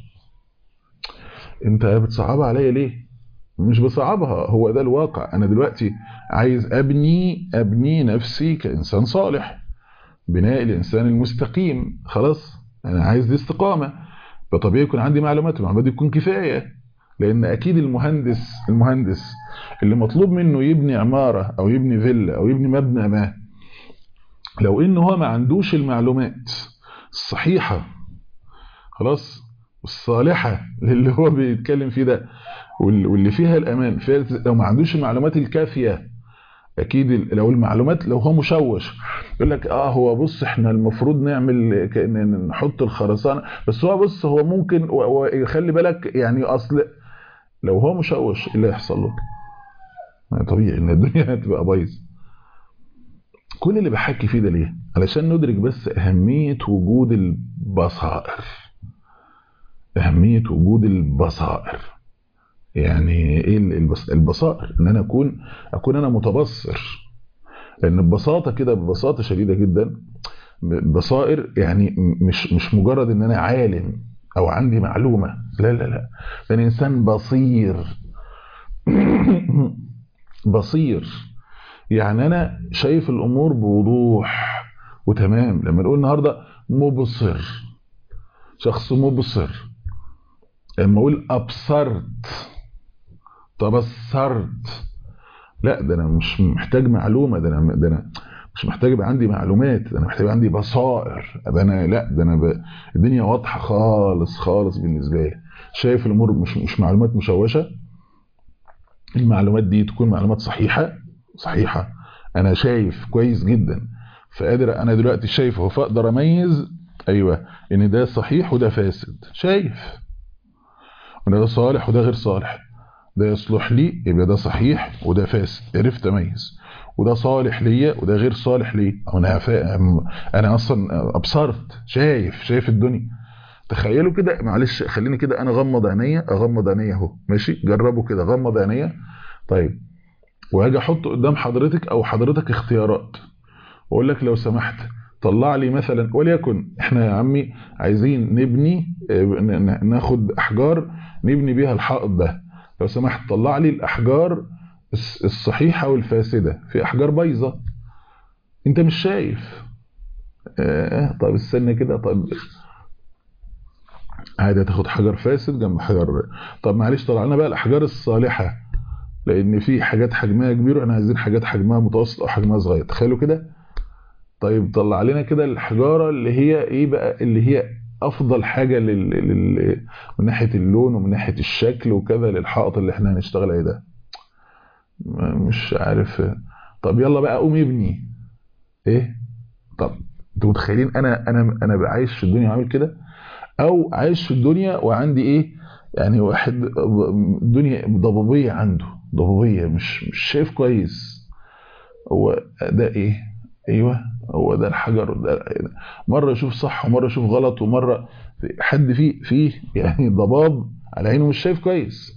انت بتصعبها عليا ليه مش بصعبها هو ده الواقع انا دلوقتي عايز ابني ابني نفسي كانسان صالح بناء الانسان المستقيم خلاص انا عايز دي استقامه فطبيعي يكون عندي معلومات المعلومات دي تكون كفايه لان اكيد المهندس المهندس اللي مطلوب منه يبني عماره او يبني فيلا او يبني مبنى ما لو انه هو ما عندوش المعلومات الصحيحه خلاص والصالحه اللي هو بيتكلم فيه ده واللي فيها الامان فيها لو ما عندوش المعلومات الكافيه اكيد لو المعلومات لو هو مشوش يقول لك اه هو بص احنا المفروض نعمل نحط الخرسانه بس هو بص هو ممكن ويخلي بالك يعني اصل لو هو مشوش ايه اللي هيحصل له طبيعي ان الدنيا هتبقى بايظ كل اللي بحكي فيه ده ليه علشان ندرك بس اهميه وجود البصائر اهميه وجود البصائر يعني ايه البصائر ان انا اكون اكون انا متبصر لان ببساطه كده ببساطه شديده جدا بصائر يعني مش مش مجرد ان انا عالم او عندي معلومه لا لا لا ده انا انسان بصير بصير يعني انا شايف الامور بوضوح وتمام لما نقول النهارده مبصر شخص مبصر لما اقول ابصرت تبصرت لا ده انا مش محتاج معلومه ده انا ده انا مش محتاج يبقى عندي معلومات ده انا محتاج يبقى عندي بصائر ابقى انا لا ده انا ب... الدنيا واضحه خالص خالص بالنسبه لي شايف الامور مش مش معلومات مشوشه المعلومات دي تكون معلومات صحيحه صحيحه انا شايف كويس جدا فقادر انا دلوقتي شايفه فاقدر اميز ايوه ان ده صحيح وده فاسد شايف وان ده صالح وده غير صالح ده يصلح لي يبقى ده صحيح وده فاسد عرفت اميز وده صالح ليا وده غير صالح ليا انا فا... انا اصلا ابصرت شايف شايف الدنيا تخيلوا كده معلش خليني كده انا اغمض عينيا اغمض عينيا اهو ماشي جربوا كده غمض عينيا طيب وهاجي احط قدام حضرتك او حضرتك اختيارات واقول لك لو سمحت طلع لي مثلا وليكن احنا يا عمي عايزين نبني ناخد احجار نبني بيها الحائط ده لو سمحت طلع لي الاحجار الصحيحه والفاسده في احجار بايظه انت مش شايف اه طب استنى كده طب عادي تاخد حجر فاسد جنب حجر طب معلش طلع لنا بقى الاحجار الصالحه لان في حاجات حجمها كبير واحنا عايزين حاجات حجمها متوسط او حجمها صغير تخيلوا كده طيب طلع لنا كده الحجاره اللي هي ايه بقى اللي هي افضل حاجه لل... لل... من ناحيه اللون ومن ناحيه الشكل وكذا للحائط اللي احنا هنشتغل عليه ده مش عارف طب يلا بقى قوم ابني ايه طب انتوا متخيلين انا انا انا عايش في الدنيا عامل كده او عايش في الدنيا وعندي ايه يعني واحد الدنيا ضبابيه عنده ضبابيه مش مش شايف كويس هو ده ايه ايوه هو ده الحجر ده مره يشوف صح ومره يشوف غلط ومره حد فيه فيه يعني ضباب على عينه مش شايف كويس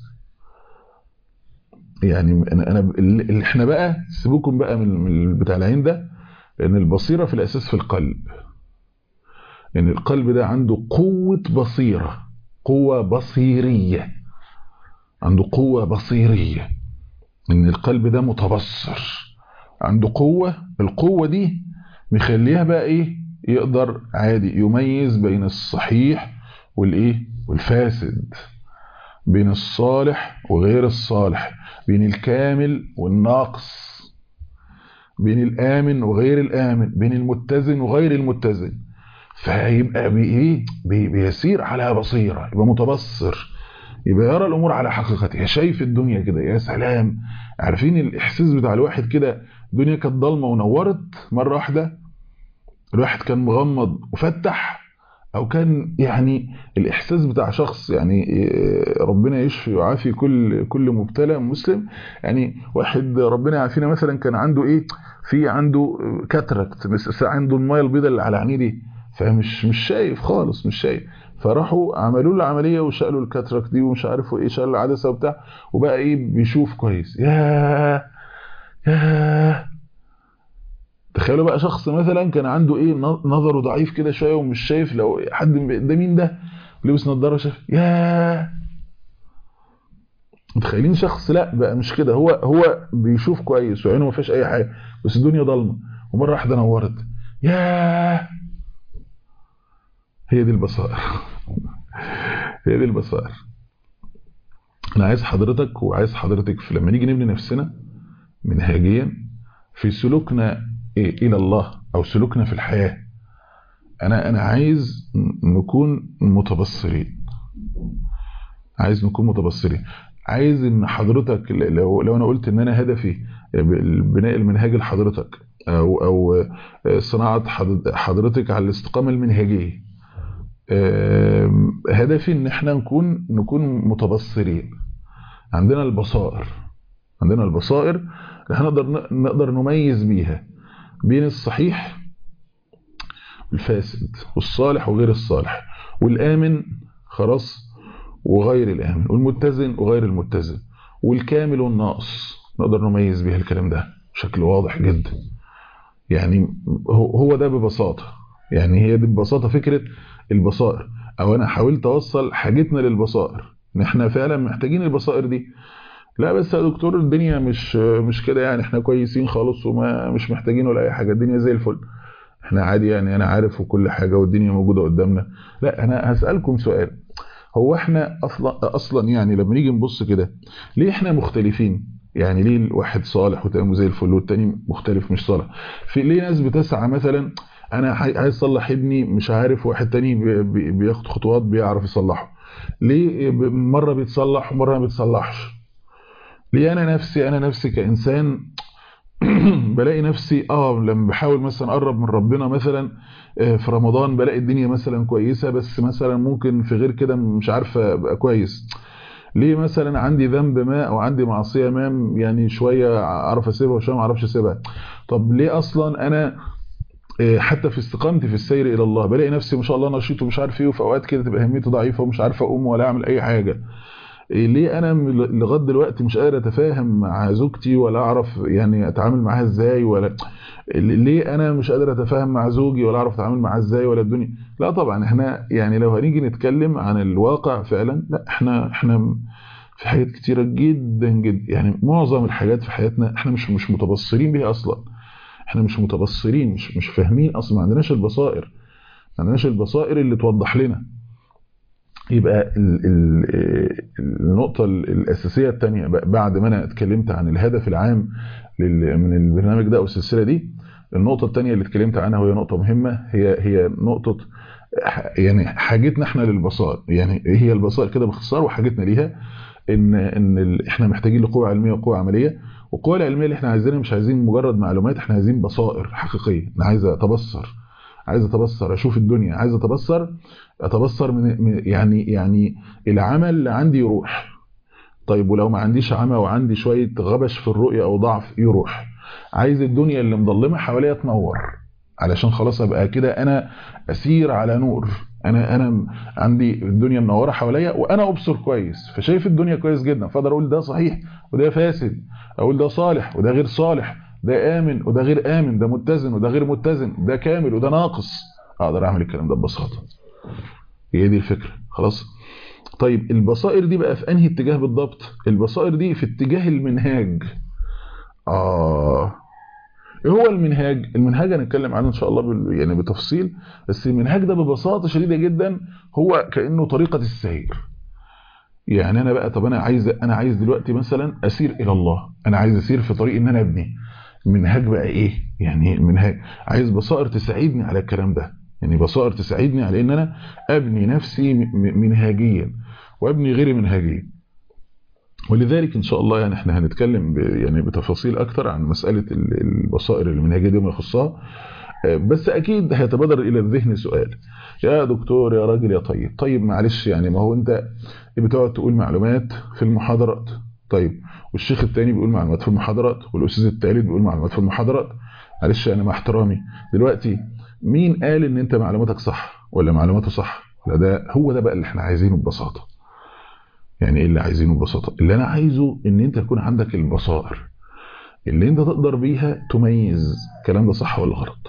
يعني انا انا اللي احنا بقى سيبوكم بقى من بتاع العين ده لان البصيره في الاساس في القلب لان القلب ده عنده قوه بصيره قوه بصيريه عنده قوه بصيريه ان القلب ده متبصر عنده قوه القوه دي مخليها بقى ايه يقدر عادي يميز بين الصحيح والايه والفاسد بين الصالح وغير الصالح بين الكامل والناقص بين الآمن وغير الآمن بين المتزن وغير المتزن فيبقى بإيه بيسير على بصيرة يبقى متبصر يبقى يرى الأمور على حقيقتها شايف الدنيا كده يا سلام عارفين الإحساس بتاع الواحد كده الدنيا كانت ضلمة ونورت مرة واحدة الواحد كان مغمض وفتح او كان يعني الاحساس بتاع شخص يعني ربنا يشفي ويعافي كل كل مبتلى مسلم يعني واحد ربنا يعافينا مثلا كان عنده ايه في عنده كاتراكت بس عنده الميه البيضاء اللي على عينيه دي فمش مش شايف خالص مش شايف فراحوا عملوا له عمليه وشالوا الكاتراكت دي ومش عارفوا ايه شالوا العدسه وبتاع وبقى ايه بيشوف كويس يا يا تخيلوا بقى شخص مثلا كان عنده ايه نظره ضعيف كده شويه ومش شايف لو حد ده مين ده لبس نظاره شاف يا متخيلين شخص لا بقى مش كده هو هو بيشوف كويس وعينه ما فيهاش اي حاجه بس الدنيا ضلمه ومره واحده نورت يا هي دي البصائر هي دي البصائر انا عايز حضرتك وعايز حضرتك في لما نيجي نبني نفسنا منهجيا في سلوكنا إيه الى الله او سلوكنا في الحياه انا انا عايز نكون متبصرين عايز نكون متبصرين عايز ان حضرتك لو لو انا قلت ان انا هدفي بناء المنهاج لحضرتك او او صناعه حضرتك على الاستقامه المنهجيه هدفي ان احنا نكون نكون متبصرين عندنا البصائر عندنا البصائر اللي هنقدر نقدر نميز بيها بين الصحيح والفاسد والصالح وغير الصالح والآمن خلاص وغير الآمن والمتزن وغير المتزن والكامل والناقص نقدر نميز بيها الكلام ده بشكل واضح جدا يعني هو ده ببساطة يعني هي دي ببساطة فكرة البصائر او انا حاولت اوصل حاجتنا للبصائر ان احنا فعلا محتاجين البصائر دي لا بس يا دكتور الدنيا مش مش كده يعني احنا كويسين خالص وما مش محتاجين ولا اي حاجه الدنيا زي الفل احنا عادي يعني انا عارف وكل حاجه والدنيا موجوده قدامنا لا انا هسالكم سؤال هو احنا اصلا اصلا يعني لما نيجي نبص كده ليه احنا مختلفين يعني ليه الواحد صالح وتمام زي الفل والتاني مختلف مش صالح في ليه ناس بتسعى مثلا انا عايز اصلح ابني مش عارف واحد تاني بياخد خطوات بيعرف يصلحه ليه مره بيتصلح ومره ما بيتصلحش ليه انا نفسي انا نفسي كانسان بلاقي نفسي اه لما بحاول مثلا اقرب من ربنا مثلا في رمضان بلاقي الدنيا مثلا كويسه بس مثلا ممكن في غير كده مش عارفه ابقى كويس ليه مثلا عندي ذنب ما او عندي معصيه ما يعني شويه اعرف اسيبها وشويه ما اعرفش اسيبها طب ليه اصلا انا حتى في استقامتي في السير الى الله بلاقي نفسي ما شاء الله نشيط ومش عارف ايه وفي اوقات كده تبقى همتي ضعيفه ومش عارف اقوم ولا اعمل اي حاجه ليه انا لغايه دلوقتي مش قادر اتفاهم مع زوجتي ولا اعرف يعني اتعامل معاها ازاي ولا ليه انا مش قادر اتفاهم مع زوجي ولا اعرف اتعامل معاه ازاي ولا الدنيا لا طبعا احنا يعني لو هنيجي نتكلم عن الواقع فعلا لا احنا احنا في حاجات كتيره جدا جدا يعني معظم الحاجات في حياتنا احنا مش مش متبصرين بيها اصلا احنا مش متبصرين مش مش فاهمين اصلا ما عندناش البصائر ما عندناش البصائر اللي توضح لنا يبقى ال ال النقطة الأساسية الثانية بعد ما أنا اتكلمت عن الهدف العام من البرنامج ده أو السلسلة دي النقطة الثانية اللي اتكلمت عنها وهي نقطة مهمة هي هي نقطة يعني حاجتنا احنا للبصائر يعني هي البصائر كده باختصار وحاجتنا ليها ان ان احنا محتاجين لقوة علمية وقوة عملية والقوة العلمية اللي احنا عايزينها مش عايزين مجرد معلومات احنا عايزين بصائر حقيقية انا عايز اتبصر عايز اتبصر اشوف الدنيا عايز اتبصر اتبصر من يعني يعني العمل اللي عندي يروح طيب ولو ما عنديش عمى وعندي شويه غبش في الرؤيه او ضعف يروح عايز الدنيا اللي مظلمه حواليا تنور علشان خلاص ابقى كده انا اسير على نور انا انا عندي الدنيا منوره حواليا وانا ابصر كويس فشايف الدنيا كويس جدا فاقدر اقول ده صحيح وده فاسد اقول ده صالح وده غير صالح ده آمن وده غير آمن ده متزن وده غير متزن ده كامل وده ناقص أقدر أعمل الكلام ده ببساطة هي دي الفكرة خلاص طيب البصائر دي بقى في أنهي اتجاه بالضبط البصائر دي في اتجاه المنهاج آه ايه هو المنهاج المنهاج هنتكلم عنه ان شاء الله يعني بتفصيل بس المنهاج ده ببساطه شديده جدا هو كانه طريقه السير يعني انا بقى طب انا عايز انا عايز دلوقتي مثلا اسير الى الله انا عايز اسير في طريق ان انا ابني المنهاج بقى ايه يعني المنهاج عايز بصائر تساعدني على الكلام ده يعني بصائر تساعدني على ان انا ابني نفسي منهاجيا وابني غيري منهاجيا ولذلك ان شاء الله يعني احنا هنتكلم يعني بتفاصيل اكتر عن مساله البصائر المنهجيه دي وما يخصها بس اكيد هيتبادر الى الذهن سؤال يا دكتور يا راجل يا طيب طيب معلش يعني ما هو انت بتقعد تقول معلومات في المحاضرات طيب والشيخ الثاني بيقول معلومات في المحاضرات والاستاذ الثالث بيقول معلومات في المحاضرات معلش انا مع احترامي دلوقتي مين قال ان انت معلوماتك صح ولا معلوماته صح ولا ده هو ده بقى اللي احنا عايزينه ببساطه يعني ايه اللي عايزينه ببساطه اللي انا عايزه ان انت يكون عندك البصائر اللي انت تقدر بيها تميز الكلام ده صح ولا غلط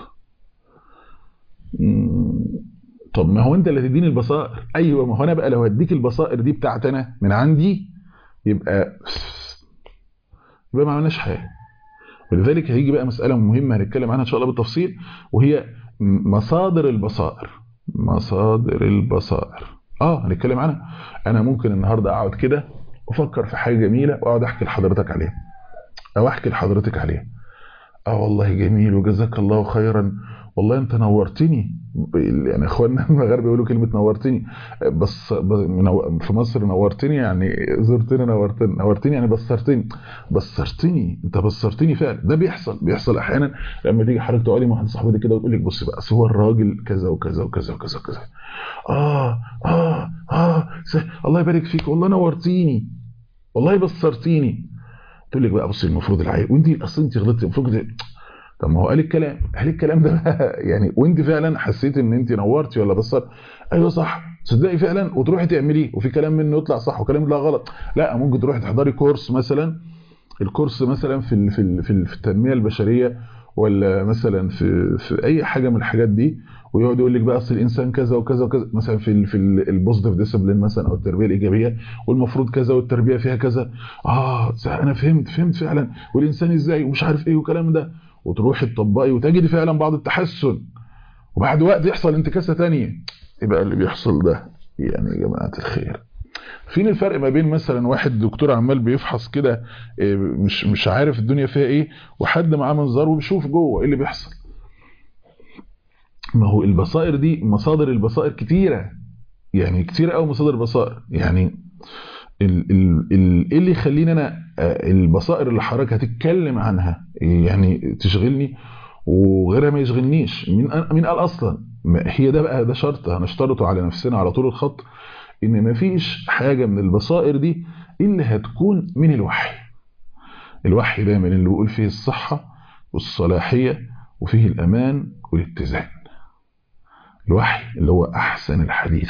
طب ما هو انت اللي تديني البصائر ايوه ما هو انا بقى لو هديك البصائر دي بتاعتي انا من عندي يبقى يبقى ما عملناش حاجه ولذلك هيجي بقى مساله مهمه هنتكلم عنها ان شاء الله بالتفصيل وهي مصادر البصائر مصادر البصائر اه هنتكلم عنها انا ممكن النهارده اقعد كده وافكر في حاجه جميله واقعد احكي لحضرتك عليها او احكي لحضرتك عليها اه والله جميل وجزاك الله خيرا والله انت نورتني يعني اخواننا المغاربه بيقولوا كلمه نورتني بس في مصر نورتني يعني زرتني نورتني نورتني يعني بصرتني بصرتني انت بصرتني فعلا ده بيحصل بيحصل احيانا لما تيجي حضرتك تقعدي مع واحده صاحبتك كده وتقول لك بص بقى هو الراجل كذا وكذا وكذا وكذا وكذا اه اه اه الله يبارك فيك والله نورتيني والله بصرتيني تقول لك بقى بصي المفروض العيب وانت اصل انت غلطتي المفروض طب ما هو قال الكلام قال الكلام ده بقى يعني وانت فعلا حسيت ان انت نورتي ولا بصرت ايوه صح تصدقي فعلا وتروحي تعمليه وفي كلام منه يطلع صح وكلام يطلع غلط لا ممكن تروحي تحضري كورس مثلا الكورس مثلا في ال في ال في, ال في التنميه البشريه ولا مثلا في في اي حاجه من الحاجات دي ويقعد يقول لك بقى اصل الانسان كذا وكذا وكذا مثلا في ال في البوزيتيف ديسيبلين مثلا او التربيه الايجابيه والمفروض كذا والتربيه فيها كذا اه انا فهمت فهمت فعلا والانسان ازاي ومش عارف ايه والكلام ده وتروحي تطبقي وتجدي فعلا بعض التحسن وبعد وقت يحصل انتكاسه ثانيه يبقى اللي بيحصل ده يعني يا جماعه الخير فين الفرق ما بين مثلا واحد دكتور عمال بيفحص كده مش مش عارف الدنيا فيها ايه وحد معاه منظار وبيشوف جوه ايه اللي بيحصل ما هو البصائر دي مصادر البصائر كتيره يعني كتير قوي مصادر بصائر يعني ال ال ال ايه اللي يخليني انا البصائر اللي حضرتك هتتكلم عنها يعني تشغلني وغيرها ما يشغلنيش مين مين قال اصلا هي ده بقى ده شرط هنشترطه على نفسنا على طول الخط ان مفيش حاجة من البصائر دي الا هتكون من الوحي الوحي دايما اللي بيقول فيه الصحة والصلاحية وفيه الامان والاتزان الوحي اللي هو احسن الحديث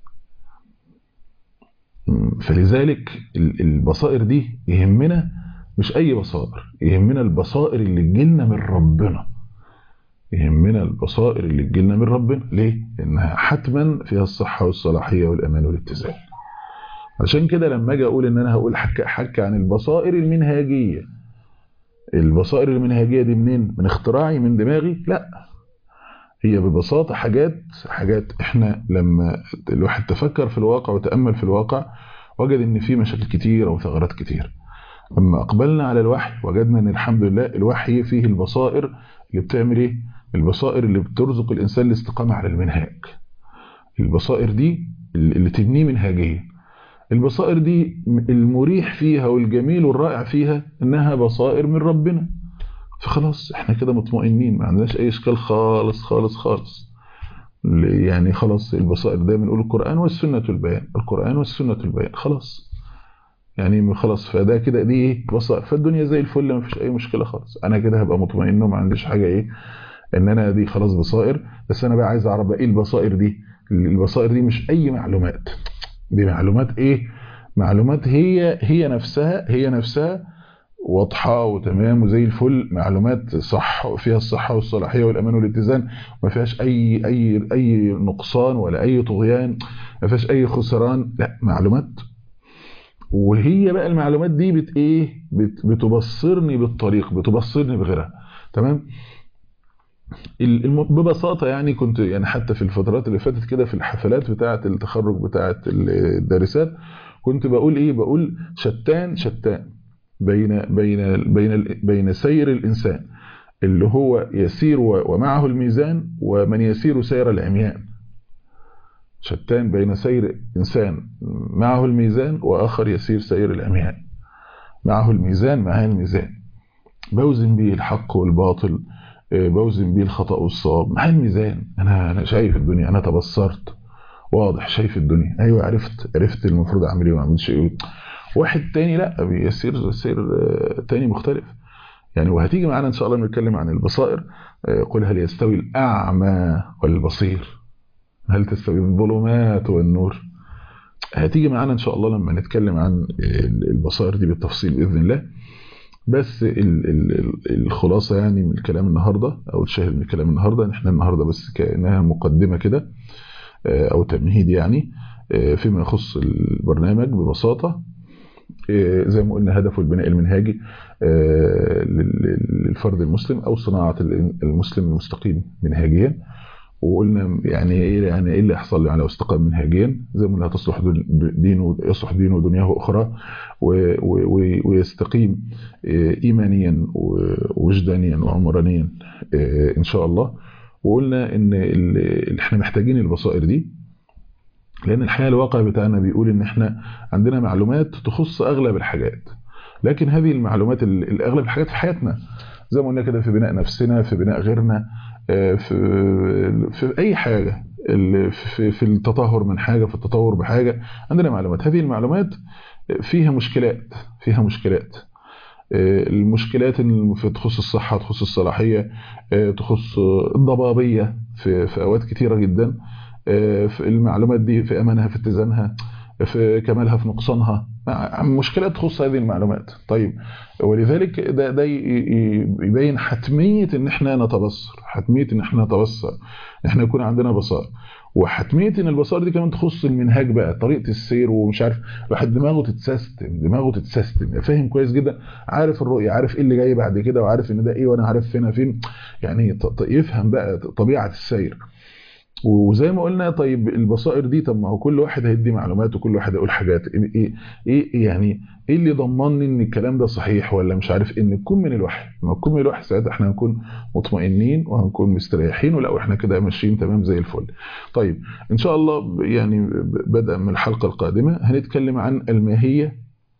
فلذلك البصائر دي يهمنا مش اي بصائر يهمنا البصائر اللي تجيلنا من ربنا يهمنا البصائر اللي تجيلنا من ربنا ليه لانها حتما فيها الصحة والصلاحية والامان والاتزان عشان كده لما اجي اقول ان انا هقول حكى حكى عن البصائر المنهاجية البصائر المنهاجية دي منين من اختراعي من دماغي لا هي ببساطة حاجات حاجات احنا لما الواحد تفكر في الواقع وتأمل في الواقع وجد ان في مشاكل كتير وثغرات كتير لما اقبلنا على الوحي وجدنا ان الحمد لله الوحي فيه البصائر اللي بتعمل ايه البصائر اللي بترزق الانسان الاستقامة على المنهاج البصائر دي اللي تبنيه منهاجيا البصائر دي المريح فيها والجميل والرائع فيها انها بصائر من ربنا فخلاص احنا كده مطمئنين ما عندناش اي اشكال خالص خالص خالص يعني خلاص البصائر ده بنقول القرآن والسنة البيان القرآن والسنة البيان خلاص يعني خلاص فده كده دي ايه بصائر فالدنيا زي الفل ما فيش اي مشكلة خالص انا كده هبقى مطمئن وما عنديش حاجة ايه ان انا دي خلاص بصائر بس انا بقى عايز اعرف ايه البصائر دي البصائر دي مش اي معلومات دي معلومات ايه معلومات هي هي نفسها هي نفسها واضحة وتمام وزي الفل معلومات صح وفيها الصحة والصلاحية والأمان والاتزان ما فيهاش أي أي أي نقصان ولا أي طغيان ما فيهاش أي خسران لا معلومات وهي بقى المعلومات دي بت إيه بت بتبصرني بالطريق بتبصرني بغيرها تمام ببساطة يعني كنت يعني حتى في الفترات اللي فاتت كده في الحفلات بتاعة التخرج بتاعة الدارسات كنت بقول ايه بقول شتان شتان بين بين بين بين سير الإنسان اللي هو يسير ومعه الميزان ومن يسير سير العميان شتان بين سير إنسان معه الميزان وآخر يسير سير العميان معه الميزان معاه الميزان بوزن به الحق والباطل بوزن به الخطأ والصواب معاه الميزان أنا أنا شايف الدنيا أنا تبصرت واضح شايف الدنيا أيوة عرفت عرفت المفروض أعمل إيه وما أعملش إيه واحد تاني لا بيسير سير تاني مختلف يعني وهتيجي معانا ان شاء الله نتكلم عن البصائر قل هل يستوي الاعمى والبصير هل تستوي الظلمات والنور هتيجي معانا ان شاء الله لما نتكلم عن البصائر دي بالتفصيل باذن الله بس الخلاصه يعني من الكلام النهارده او الشاهد من الكلام النهارده ان احنا النهارده بس كانها مقدمه كده او تمهيد يعني فيما يخص البرنامج ببساطه زي ما قلنا هدفه البناء المنهاجي للفرد المسلم او صناعه المسلم المستقيم منهاجيا وقلنا يعني ايه يعني ايه اللي يحصل له على استقام منهاجيا زي ما قلنا تصلح دينه يصلح دينه ودنياه واخرى ويستقيم ايمانيا ووجدانيا وعمرانيا ان شاء الله وقلنا ان احنا محتاجين البصائر دي لان الحقيقه الواقع بتاعنا بيقول ان احنا عندنا معلومات تخص اغلب الحاجات لكن هذه المعلومات الاغلب الحاجات في حياتنا زي ما قلنا كده في بناء نفسنا في بناء غيرنا في في اي حاجه في في التطهر من حاجه في التطور بحاجه عندنا معلومات هذه المعلومات فيها مشكلات فيها مشكلات المشكلات اللي تخص الصحه تخص الصلاحيه تخص الضبابيه في في اوقات كثيره جدا في المعلومات دي في امانها في اتزانها في كمالها في نقصانها مشكلات تخص هذه المعلومات طيب ولذلك ده, ده يبين حتمية ان احنا نتبصر حتمية ان احنا نتبصر ان احنا يكون عندنا بصائر وحتمية ان البصائر دي كمان تخص المنهاج بقى طريقة السير ومش عارف الواحد دماغه تتسيستم دماغه تتسيستم فاهم كويس جدا عارف الرؤية عارف ايه اللي جاي بعد كده وعارف ان ده ايه وانا عارف فين فين يعني يفهم بقى طبيعة السير وزي ما قلنا طيب البصائر دي طب ما هو كل واحد هيدي معلومات وكل واحد هيقول حاجات ايه ايه يعني ايه اللي ضمنني ان الكلام ده صحيح ولا مش عارف ان تكون من الوحي لما تكون من الوحي ساعتها احنا هنكون مطمئنين وهنكون مستريحين ولا احنا كده ماشيين تمام زي الفل طيب ان شاء الله يعني بدءا من الحلقه القادمه هنتكلم عن الماهيه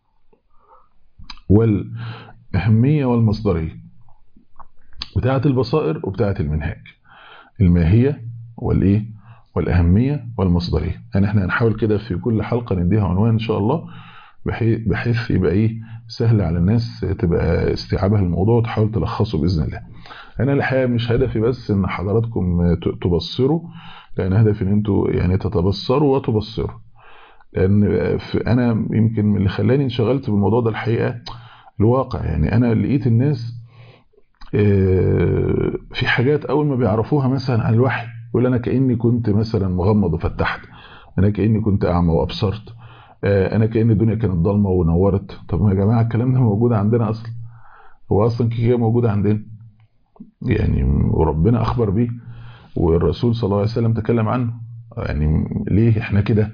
والاهميه والمصدريه بتاعه البصائر وبتاعه المنهاج الماهيه والايه والأهمية والمصدرية يعني احنا هنحاول كده في كل حلقة نديها عنوان إن شاء الله بحيث, بحيث يبقى إيه سهل على الناس تبقى استيعابها الموضوع وتحاول تلخصه بإذن الله أنا الحقيقة مش هدفي بس إن حضراتكم تبصروا لأن هدفي إن أنتوا يعني تتبصروا وتبصروا لأن أنا يمكن من اللي خلاني انشغلت بالموضوع ده الحقيقة الواقع يعني أنا لقيت الناس في حاجات أول ما بيعرفوها مثلا عن الوحي يقول أنا كأني كنت مثلا مغمض وفتحت أنا كأني كنت أعمى وأبصرت أنا كأن الدنيا كانت ضلمة ونورت طب يا جماعة الكلام ده موجود عندنا أصلا هو أصلا كده موجود عندنا يعني وربنا أخبر بيه والرسول صلى الله عليه وسلم تكلم عنه يعني ليه احنا كده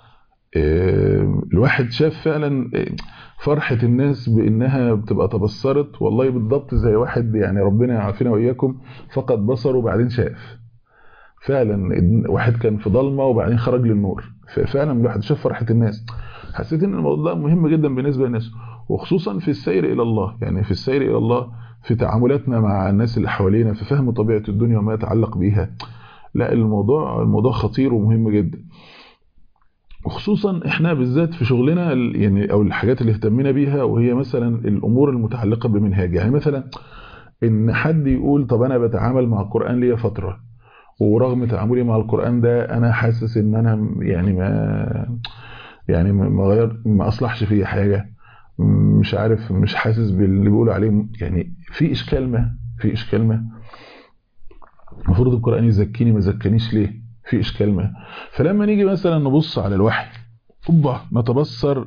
الواحد شاف فعلا فرحة الناس بانها بتبقى تبصرت والله بالضبط زي واحد يعني ربنا يعافينا واياكم فقد بصره وبعدين شاف فعلا واحد كان في ضلمه وبعدين خرج للنور ففعلا الواحد شاف فرحة الناس حسيت ان الموضوع ده مهم جدا بالنسبة للناس وخصوصا في السير الى الله يعني في السير الى الله في تعاملاتنا مع الناس اللي حوالينا في فهم طبيعة الدنيا وما يتعلق بيها لا الموضوع الموضوع خطير ومهم جدا وخصوصا احنا بالذات في شغلنا يعني او الحاجات اللي اهتمينا بيها وهي مثلا الامور المتعلقة بمنهاج يعني مثلا ان حد يقول طب انا بتعامل مع القرآن ليا فترة ورغم تعاملي مع القرآن ده انا حاسس ان انا يعني ما يعني ما غير ما اصلحش فيه حاجة مش عارف مش حاسس باللي بيقولوا عليه يعني في اشكال ما في اشكال ما المفروض القرآن يزكيني ما زكانيش ليه في اشكال ما فلما نيجي مثلا نبص على الوحي اوبا نتبصر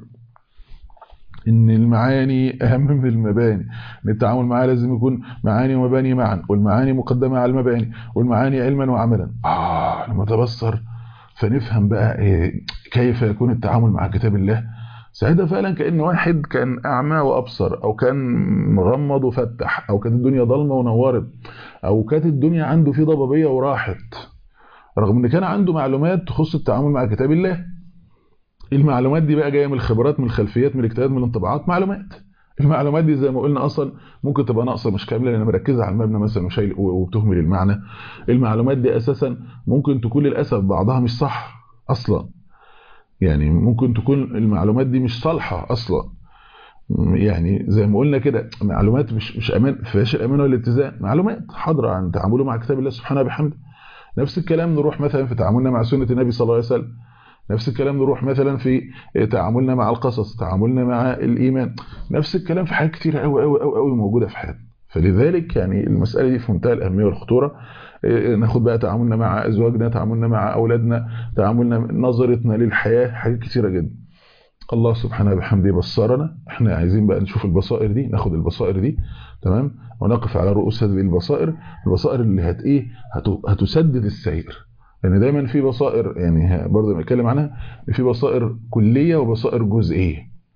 ان المعاني اهم من المباني ان التعامل معاه لازم يكون معاني ومباني معا والمعاني مقدمة على المباني والمعاني علما وعملا اه لما نتبصر فنفهم بقى إيه كيف يكون التعامل مع كتاب الله ساعتها فعلا كأن واحد كان أعمى وأبصر أو كان مغمض وفتح أو كانت الدنيا ضلمة ونورت أو كانت الدنيا عنده في ضبابية وراحت رغم ان كان عنده معلومات تخص التعامل مع كتاب الله المعلومات دي بقى جايه من الخبرات من الخلفيات من الاجتهاد من الانطباعات معلومات المعلومات دي زي ما قلنا اصلا ممكن تبقى ناقصه مش كامله لان مركزه على المبنى مثلا وشايل وبتهمل المعنى المعلومات دي اساسا ممكن تكون للاسف بعضها مش صح اصلا يعني ممكن تكون المعلومات دي مش صالحه اصلا يعني زي ما قلنا كده معلومات مش مش امان فيهاش الامان والاتزان معلومات حاضره عن تعامله مع كتاب الله سبحانه وبحمده نفس الكلام نروح مثلا في تعاملنا مع سنة النبي صلى الله عليه وسلم نفس الكلام نروح مثلا في تعاملنا مع القصص تعاملنا مع الإيمان نفس الكلام في حاجات كتيرة قوي قوي قوي قوي موجودة في حياتنا فلذلك يعني المسألة دي في منتهى الأهمية والخطورة ناخد بقى تعاملنا مع أزواجنا تعاملنا مع أولادنا تعاملنا نظرتنا للحياة حاجات كتيرة جدا الله سبحانه وبحمده بصرنا احنا عايزين بقى نشوف البصائر دي ناخد البصائر دي تمام ونقف على رؤوس هذه البصائر البصائر اللي هت ايه هتسدد السير لان يعني دايما في بصائر يعني برضه بنتكلم عنها في بصائر كليه وبصائر جزئيه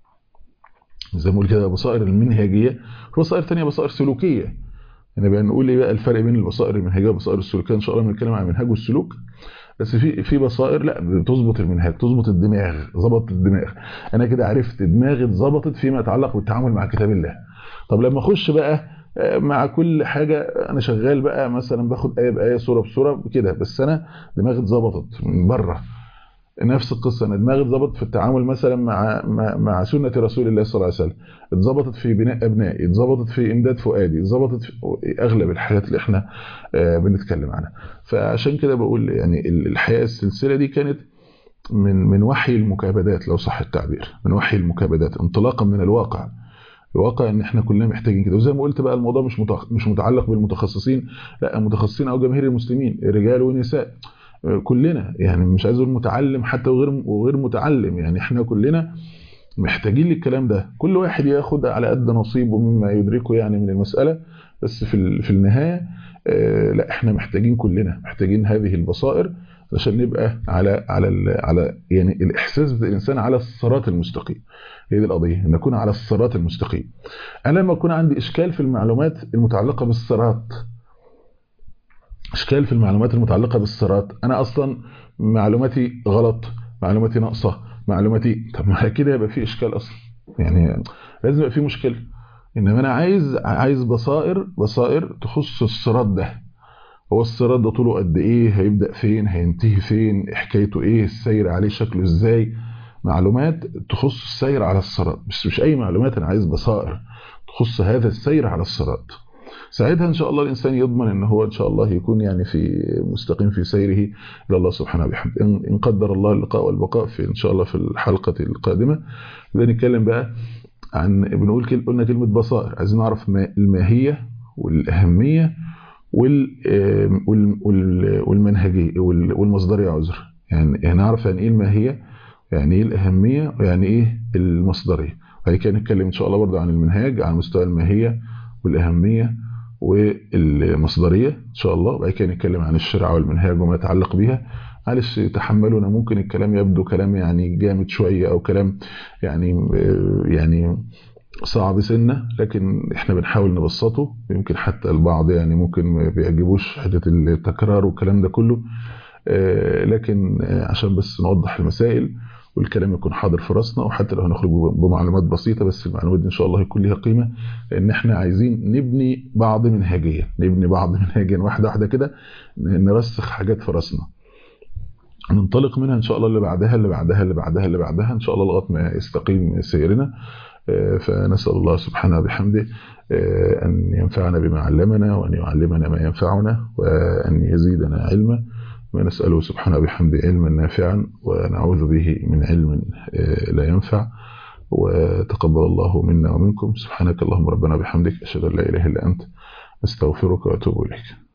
زي ما بنقول كده بصائر المنهجيه بصائر ثانيه بصائر سلوكيه يعني بقى نقول ايه بقى الفرق بين البصائر المنهجيه والبصائر السلوكيه ان شاء الله بنتكلم عن المنهج والسلوك بس في في بصائر لا بتظبط المنهج تظبط الدماغ ظبط الدماغ انا كده عرفت دماغي اتظبطت فيما يتعلق بالتعامل مع كتاب الله طب لما اخش بقى مع كل حاجة انا شغال بقى مثلا باخد آية بآية صورة بصورة كده بس انا دماغي اتظبطت من بره نفس القصة انا دماغي اتظبطت في التعامل مثلا مع مع, مع سنة رسول الله صلى الله عليه وسلم اتظبطت في بناء ابنائي اتظبطت في امداد فؤادي اتظبطت في اغلب الحاجات اللي احنا بنتكلم عنها فعشان كده بقول يعني الحياة السلسلة دي كانت من من وحي المكابدات لو صح التعبير من وحي المكابدات انطلاقا من الواقع الواقع ان احنا كلنا محتاجين كده وزي ما قلت بقى الموضوع مش مش متعلق بالمتخصصين لا متخصصين او جماهير المسلمين رجال ونساء كلنا يعني مش عايز اقول متعلم حتى وغير وغير متعلم يعني احنا كلنا محتاجين للكلام ده كل واحد ياخد على قد نصيبه مما يدركه يعني من المسألة بس في في النهاية لا احنا محتاجين كلنا محتاجين هذه البصائر عشان نبقى على على على يعني الاحساس بتاع الانسان على الصراط المستقيم هي دي القضيه ان اكون على الصراط المستقيم انا لما يكون عندي اشكال في المعلومات المتعلقه بالصراط اشكال في المعلومات المتعلقه بالصراط انا اصلا معلوماتي غلط معلوماتي ناقصه معلوماتي طب ما كده يبقى في اشكال اصلا يعني لازم يبقى في مشكله انما انا عايز عايز بصائر بصائر تخص الصراط ده هو الصراط ده طوله قد ايه هيبدأ فين هينتهي فين حكايته ايه السير عليه شكله ازاي معلومات تخص السير على الصراط بس مش اي معلومات انا عايز بصائر تخص هذا السير على الصراط ساعتها ان شاء الله الانسان يضمن ان هو ان شاء الله يكون يعني في مستقيم في سيره الى الله سبحانه وبحمده ان قدر الله اللقاء والبقاء في ان شاء الله في الحلقه القادمه نتكلم بقى عن بنقول قلنا كلمه بصائر عايزين نعرف ما الماهيه والاهميه والمنهجيه والمصدريه عذر يعني نعرف يعني ايه الماهيه يعني ايه الاهميه ويعني ايه المصدريه بعد كده نتكلم ان شاء الله برضه عن المنهاج على مستوى الماهيه والاهميه والمصدريه ان شاء الله وبعد كده نتكلم عن الشرع والمنهاج وما يتعلق بها معلش تحملونا ممكن الكلام يبدو كلام يعني جامد شويه او كلام يعني يعني صعب سنه لكن احنا بنحاول نبسطه يمكن حتى البعض يعني ممكن ما بيعجبوش حته التكرار والكلام ده كله لكن عشان بس نوضح المسائل والكلام يكون حاضر في راسنا وحتى لو هنخرج بمعلومات بسيطه بس المعلومات دي ان شاء الله يكون ليها قيمه لان احنا عايزين نبني بعض منهجيه نبني بعض منهجيا واحده واحده كده نرسخ حاجات في راسنا ننطلق منها ان شاء الله اللي بعدها اللي بعدها اللي بعدها اللي بعدها ان شاء الله لغايه ما يستقيم سيرنا فنسال الله سبحانه وبحمده ان ينفعنا بما علمنا وان يعلمنا ما ينفعنا وان يزيدنا علما ونسأله سبحانه وبحمده علما نافعا ونعوذ به من علم لا ينفع وتقبل الله منا ومنكم سبحانك اللهم ربنا بحمدك أشهد أن لا إله إلا أنت أستغفرك وأتوب إليك